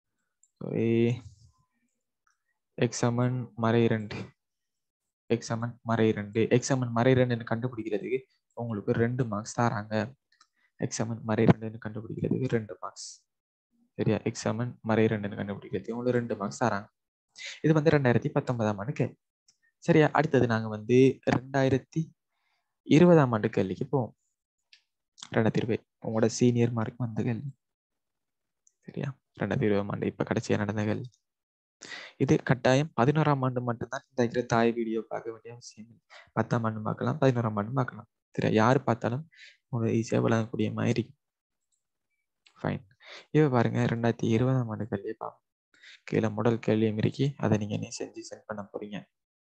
எக்ஸ் சமன் மறை ரெண்டு எக்ஸ் சமன் மறை ரெண்டு எக்ஸ் சமன் மறை ரெண்டுன்னு கண்டுபிடிக்கிறதுக்கு உங்களுக்கு ரெண்டு மார்க்ஸ் தராங்க எக்ஸ் சமன் மறை ரெண்டுன்னு கண்டுபிடிக்கிறதுக்கு ரெண்டு மார்க்ஸ் சரியா எக்ஸ் சமன் மறை ரெண்டுன்னு கண்டுபிடிக்கிறதுக்கு உங்களுக்கு ரெண்டு மார்க்ஸ் தராங்க இது வந்து ரெண்டாயிரத்தி பத்தொன்பதாம் ஆண்டு கேள்வி சரியா அடுத்தது நாங்க வந்து ரெண்டாயிரத்தி இருபதாம் ஆண்டு கேள்விக்கு போவோம் ரெண்டாயிரத்தி இருபது உங்களோட சீனியர் மார்க் வந்த கேள்வி சரியா ரெண்டாயிரத்தி இருபதாம் ஆண்டு இப்ப கடைசியா நடந்த கேள்வி இது கட்டாயம் பதினோராம் ஆண்டு மட்டும்தான் இந்த தாய் வீடியோ பார்க்க வேண்டிய அவசியம் இல்லை பத்தாம் ஆண்டு பார்க்கலாம் பதினோராம் ஆண்டு பார்க்கலாம் சரியா யாரு பார்த்தாலும் உங்களுக்கு ஈஸியா விளங்கக்கூடிய மாதிரி ஃபைன் இவ பாருங்க ரெண்டாயிரத்தி இருபதாம் ஆண்டு கேள்வியை பார்ப்போம் கீழே முதல் கேள்வியும் இருக்கி அதை நீங்க நீ செஞ்சு சென்ட் பண்ண போறீங்க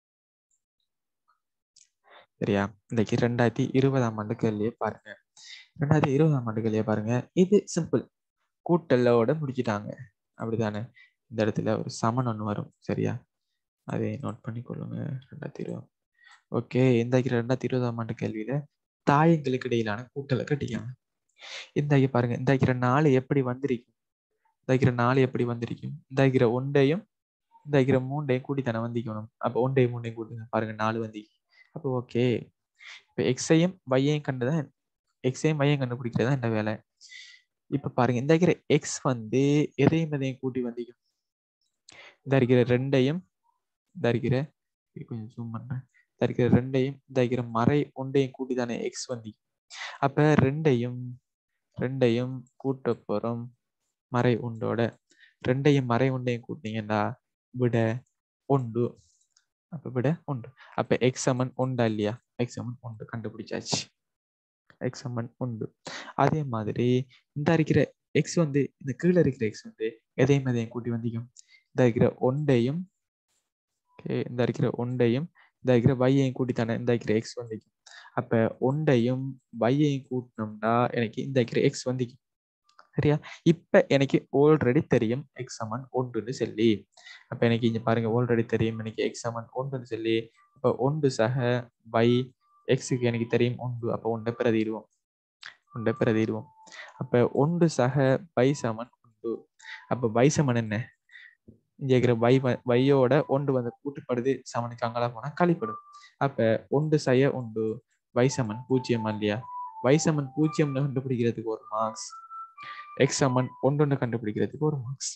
சரியா இன்றைக்கு ரெண்டாயிரத்தி இருபதாம் ஆண்டு கேள்வியை பாருங்க ரெண்டாயிரத்தி இருபதாம் ஆண்டு கேள்வியை பாருங்க இது சிம்பிள் கூட்டலோட முடிச்சிட்டாங்க அப்படிதானே இந்த இடத்துல ஒரு சமன் ஒன்று வரும் சரியா அதை நோட் பண்ணி கொள்ளுங்க ரெண்டாயிரத்தி இருபது ஓகே இந்த ரெண்டாயிரத்தி இருபதாம் ஆண்டு கேள்வியில தாயங்களுக்கு இடையிலான கூட்டலை கட்டிக்காங்க இந்த பாருங்க இந்த நாலு எப்படி வந்திருக்கும் இந்த நாலு எப்படி வந்திருக்கும் இந்த ஒன்றையும் இந்த மூண்டையும் கூட்டி தானே வந்திக்கணும் அப்போ ஒன்றையும் மூண்டையும் கூட்டுங்க பாருங்க நாலு வந்தி அப்போ ஓகே இப்போ எக்ஸையும் வையையும் கண்டுதான் எக்ஸையும் வையையும் கண்டுபிடிக்கிறது தான் இந்த வேலை இப்போ பாருங்க இந்த இருக்கிற எக்ஸ் வந்து எதையும் எதையும் கூட்டி வந்திக்கும் இந்த இருக்கிற ரெண்டையும் இந்த இருக்கிற கொஞ்சம் ஜூம் பண்றேன் இந்த இருக்கிற ரெண்டையும் இந்த இருக்கிற மறை ஒன்றையும் கூட்டி தானே எக்ஸ் வந்தி அப்ப ரெண்டையும் ரெண்டையும் கூட்ட போறோம் மறை உண்டோட ரெண்டையும் மறை உண்டையும் கூட்டினீங்கன்னா விட ஒன்று அப்ப விட ஒன்று அப்ப எக்ஸ் சமன் உண்டா இல்லையா எக்ஸ் சமன் ஒன்று கண்டுபிடிச்சாச்சு எக்ஸ் சமன் உண்டு அதே மாதிரி இந்த இருக்கிற எக்ஸ் வந்து இந்த கீழே இருக்கிற எக்ஸ் வந்து எதையும் எதையும் கூட்டி வந்திக்கும் இந்த இருக்கிற ஒண்டையும் இந்த இருக்கிற ஒண்டையும் இந்த இருக்கிற வையையும் கூட்டி தானே இந்த இருக்கிற எக்ஸ் வந்திக்கும் அப்ப ஒண்டையும் வையையும் கூட்டினோம்னா எனக்கு இந்த இருக்கிற எக்ஸ் வந்திக்கும் சரியா இப்ப எனக்கு ஆல்ரெடி தெரியும் எக்ஸ் சமன் ஒன்றுன்னு சொல்லி அப்ப எனக்கு இங்க பாருங்க ஆல்ரெடி தெரியும் எனக்கு எக்ஸ் சமன் ஒன்றுன்னு சொல்லி அப்ப ஒன்று சக பை எக்ஸுக்கு எனக்கு தெரியும் ஒன்று அப்ப ஒன்றை பிரதிடுவோம் ஒன்றை பிரதிடுவோம் அப்ப ஒன்று சக பை சமன் ஒன்று அப்ப பை சமன் என்ன இங்க இருக்கிற பை பையோட ஒன்று வந்து கூட்டுப்படுது சமனுக்கு அங்கெல்லாம் போனா கழிப்படும் அப்ப ஒன்று செய்ய ஒன்று வைசமன் பூஜ்ஜியம் இல்லையா வைசமன் பூஜ்ஜியம்னு கண்டுபிடிக்கிறதுக்கு ஒரு மார்க்ஸ் எக்ஸ் சமன் ஒன்று கண்டுபிடிக்கிறதுக்கு ஒரு மார்க்ஸ்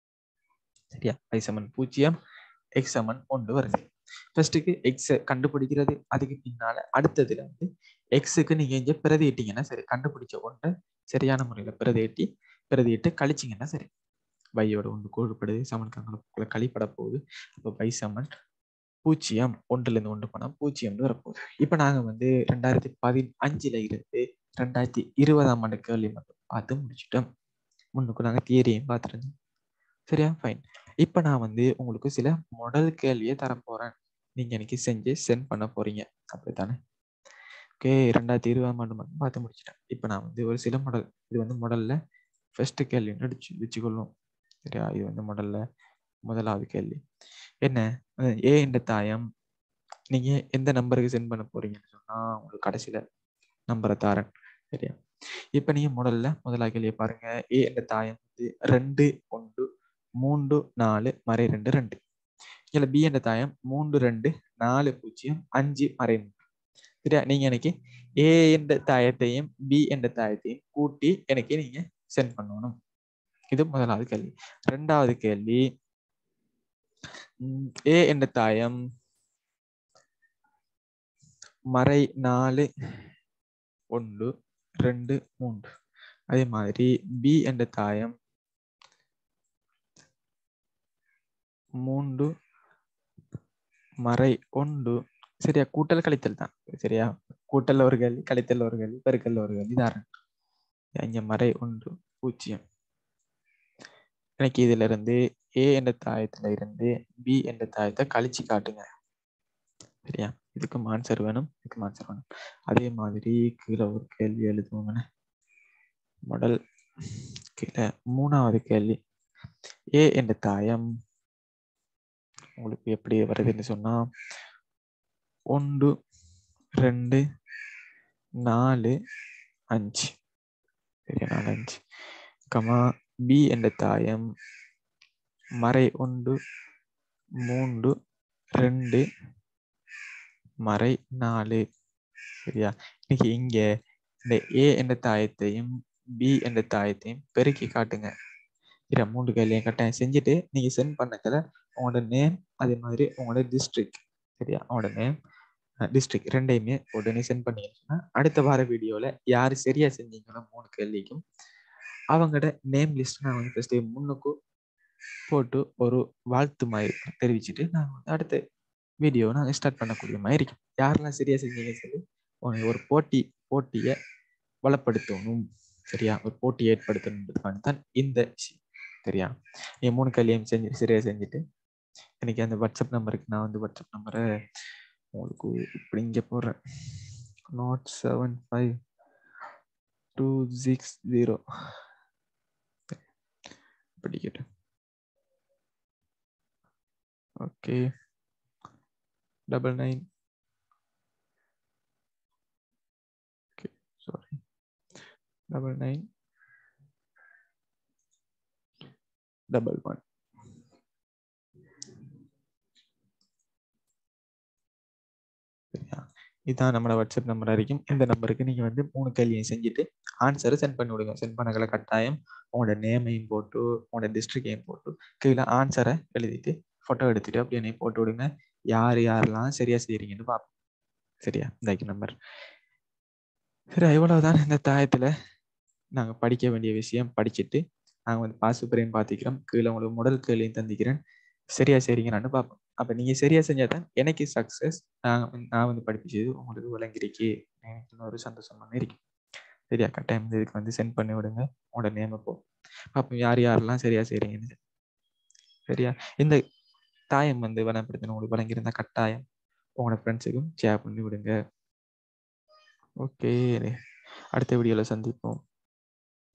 சரியா வைசமன் பூஜ்ஜியம் எக்ஸ் சமன் ஒன்று வருது ஃபர்ஸ்ட்டுக்கு எக்ஸை கண்டுபிடிக்கிறது அதுக்கு பின்னால அடுத்ததுல வந்து எக்ஸுக்கு நீங்க இங்க பிரதியிட்டீங்கன்னா சரி கண்டுபிடிச்ச ஒன்றை சரியான முறையில பிரதியிட்டி பிரதியிட்டு கழிச்சிங்கன்னா சரி பையோட ஒன்று கூடுபடுது சமன் கங்களை கழிப்பட போகுது அப்போ பை சமன் பூஜ்ஜியம் ஒன்றுல இருந்து ஒன்று போனா பூஜ்ஜியம்னு வரப்போகுது இப்போ நாங்க வந்து ரெண்டாயிரத்தி பதினஞ்சுல இருந்து ரெண்டாயிரத்தி இருபதாம் ஆண்டு கேள்வி மட்டும் பார்த்து முடிச்சிட்டோம் முன்னுக்கு நாங்கள் தியரியும் பார்த்துருந்தோம் சரியா ஃபைன் இப்போ நான் வந்து உங்களுக்கு சில மாடல் கேள்வியை தரப்போறேன் நீங்க எனக்கு செஞ்சு சென்ட் பண்ண போறீங்க அப்படித்தானே ஓகே ரெண்டாயிரத்தி இருபதாம் ஆண்டு மட்டும் பார்த்து முடிச்சிட்டேன் இப்போ நான் வந்து ஒரு சில மாடல் இது வந்து மாடல்ல ஃபர்ஸ்ட் கேள்வின்னு அடிச்சு வச்சுக்கொள்வோம் சரியா இது வந்து மாடல்ல முதலாவது கேள்வி என்ன ஏ என்ற தாயம் நீங்க எந்த நம்பருக்கு சென்ட் பண்ண போறீங்கன்னு சொன்னா உங்களுக்கு கடைசியில நம்பரை தாரேன் சரியா இப்ப நீங்க முதல்ல முதலா கேள்வியை பாருங்க ஏ என்ற தாயம் வந்து ரெண்டு ஒன்று மூன்று நாலு மறை ரெண்டு ரெண்டு இதுல பி என்ற தாயம் மூன்று ரெண்டு நாலு பூஜ்ஜியம் அஞ்சு மறை மூன்று சரியா நீங்க எனக்கு ஏ என்ற தாயத்தையும் பி என்ற தாயத்தையும் கூட்டி எனக்கு நீங்க சென்ட் பண்ணணும் இது முதலாவது கேள்வி ரெண்டாவது கேள்வி ஏ என்ற தாயம் மறை நாலு ஒன்று ரெண்டு மூன்று அதே மாதிரி பி என்ற தாயம் மூன்று மறை ஒன்று சரியா கூட்டல் கழித்தல் தான் சரியா கூட்டல் ஒரு கேள்வி கழித்தல் ஒரு கேள்வி பெருக்கல் ஒரு கேள்வி தாரன் இங்க மறை ஒன்று பூஜ்ஜியம் எனக்கு இதுல இருந்து ஏ என்ற தாயத்துல இருந்து பி என்ற தாயத்தை கழிச்சு காட்டுங்க சரியா இதுக்கும் ஆன்சர் வேணும் இதுக்கும் ஆன்சர் வேணும் அதே மாதிரி கீழே ஒரு கேள்வி எழுதுவோங்கண்ணே மாடல் கீழே மூணாவது கேள்வி ஏ என்ற தாயம் உங்களுக்கு எப்படி வருதுன்னு சொன்னா ஒன்று ரெண்டு நாலு அஞ்சு சரியா நாலு அஞ்சு கமா பி என்ற தாயம் மறை ஒன்று மூன்று ரெண்டு மறை நாலு சரியா இன்னைக்கு இங்க இந்த ஏ என்ற தாயத்தையும் பி என்ற தாயத்தையும் பெருக்கி காட்டுங்க இதை மூன்று கேள்வியும் கட்டாயம் செஞ்சுட்டு நீங்க சென்ட் பண்ணதுல உங்களோட நேம் அதே மாதிரி உங்களோட டிஸ்ட்ரிக்ட் சரியா உங்களோட நேம் டிஸ்ட்ரிக்ட் ரெண்டையுமே உடனே சென்ட் பண்ணீங்கன்னா அடுத்த வார வீடியோல யாரு சரியா செஞ்சீங்களோ மூணு கேள்விக்கும் அவங்களோட நேம் லிஸ்ட் நான் வந்து ஃபர்ஸ்ட் முன்னுக்கு போட்டு ஒரு வாழ்த்து மாதிரி தெரிவிச்சுட்டு நான் வந்து அடுத்த வீடியோ நாங்கள் ஸ்டார்ட் பண்ணக்கூடிய மாதிரி இருக்கும் யாரெல்லாம் சரியா செஞ்சீங்கன்னு சொல்லி ஒரு போட்டி போட்டியை வளப்படுத்தணும் சரியா ஒரு போட்டி ஏற்படுத்தணுன்றதுக்கான தான் இந்த விஷயம் சரியா நீ மூணு கல்யாணம் செஞ்சு சரியா செஞ்சுட்டு எனக்கு அந்த வாட்ஸ்அப் நம்பருக்கு நான் வந்து வாட்ஸ்அப் நம்பரை உங்களுக்கு இப்படி இங்கே போடுறேன் note seven five two six zero படிக்கட்டும் okay double nine okay sorry double nine double one சரியா இதுதான் நம்மளோட வாட்ஸ்அப் நம்பர் வரைக்கும் இந்த நம்பருக்கு நீங்க வந்து மூணு கேள்வியும் செஞ்சுட்டு ஆன்சரை சென்ட் பண்ணி விடுங்க சென்ட் பண்ணக்கல கட்டாயம் உங்களோட நேமையும் போட்டு உங்களோட டிஸ்ட்ரிக்டையும் போட்டு கீழே ஆன்சரை எழுதிட்டு ஃபோட்டோ எடுத்துட்டு அப்படியே போட்டு விடுங்க யார் யாரெல்லாம் சரியா செய்யறீங்கன்னு பார்ப்போம் சரியா இந்த நம்பர் சரி இவ்வளவுதான் இந்த தாயத்துல நாங்க படிக்க வேண்டிய விஷயம் படிச்சுட்டு நாங்க வந்து பாசுபரையும் பார்த்துக்கிறோம் கீழே உங்களுக்கு முதல் கேள்வியும் தந்திக்கிறேன் சரியா செய்றீங்கன்னு பார்ப்போம் அப்ப நீங்க சரியா செஞ்சாதான் எனக்கு சக்சஸ் நான் நான் வந்து படிப்பிச்சது உங்களுக்கு விளங்கிருக்கு எனக்கு இன்னொரு சந்தோஷமான இருக்கும் சரியா கட்டாயம் இதுக்கு வந்து சென்ட் பண்ணி விடுங்க உங்களோட நேம போ பார்ப்போம் யார் யாரெல்லாம் சரியா செய்றீங்கன்னு சரியா இந்த தாயம் வந்து வளப்படுத்தணும் உங்களுக்கு வழங்கியிருந்த கட்டாயம் உங்களோட ஃப்ரெண்ட்ஸுக்கும் ஷேர் பண்ணி விடுங்க ஓகே அடுத்த வீடியோவில் சந்திப்போம்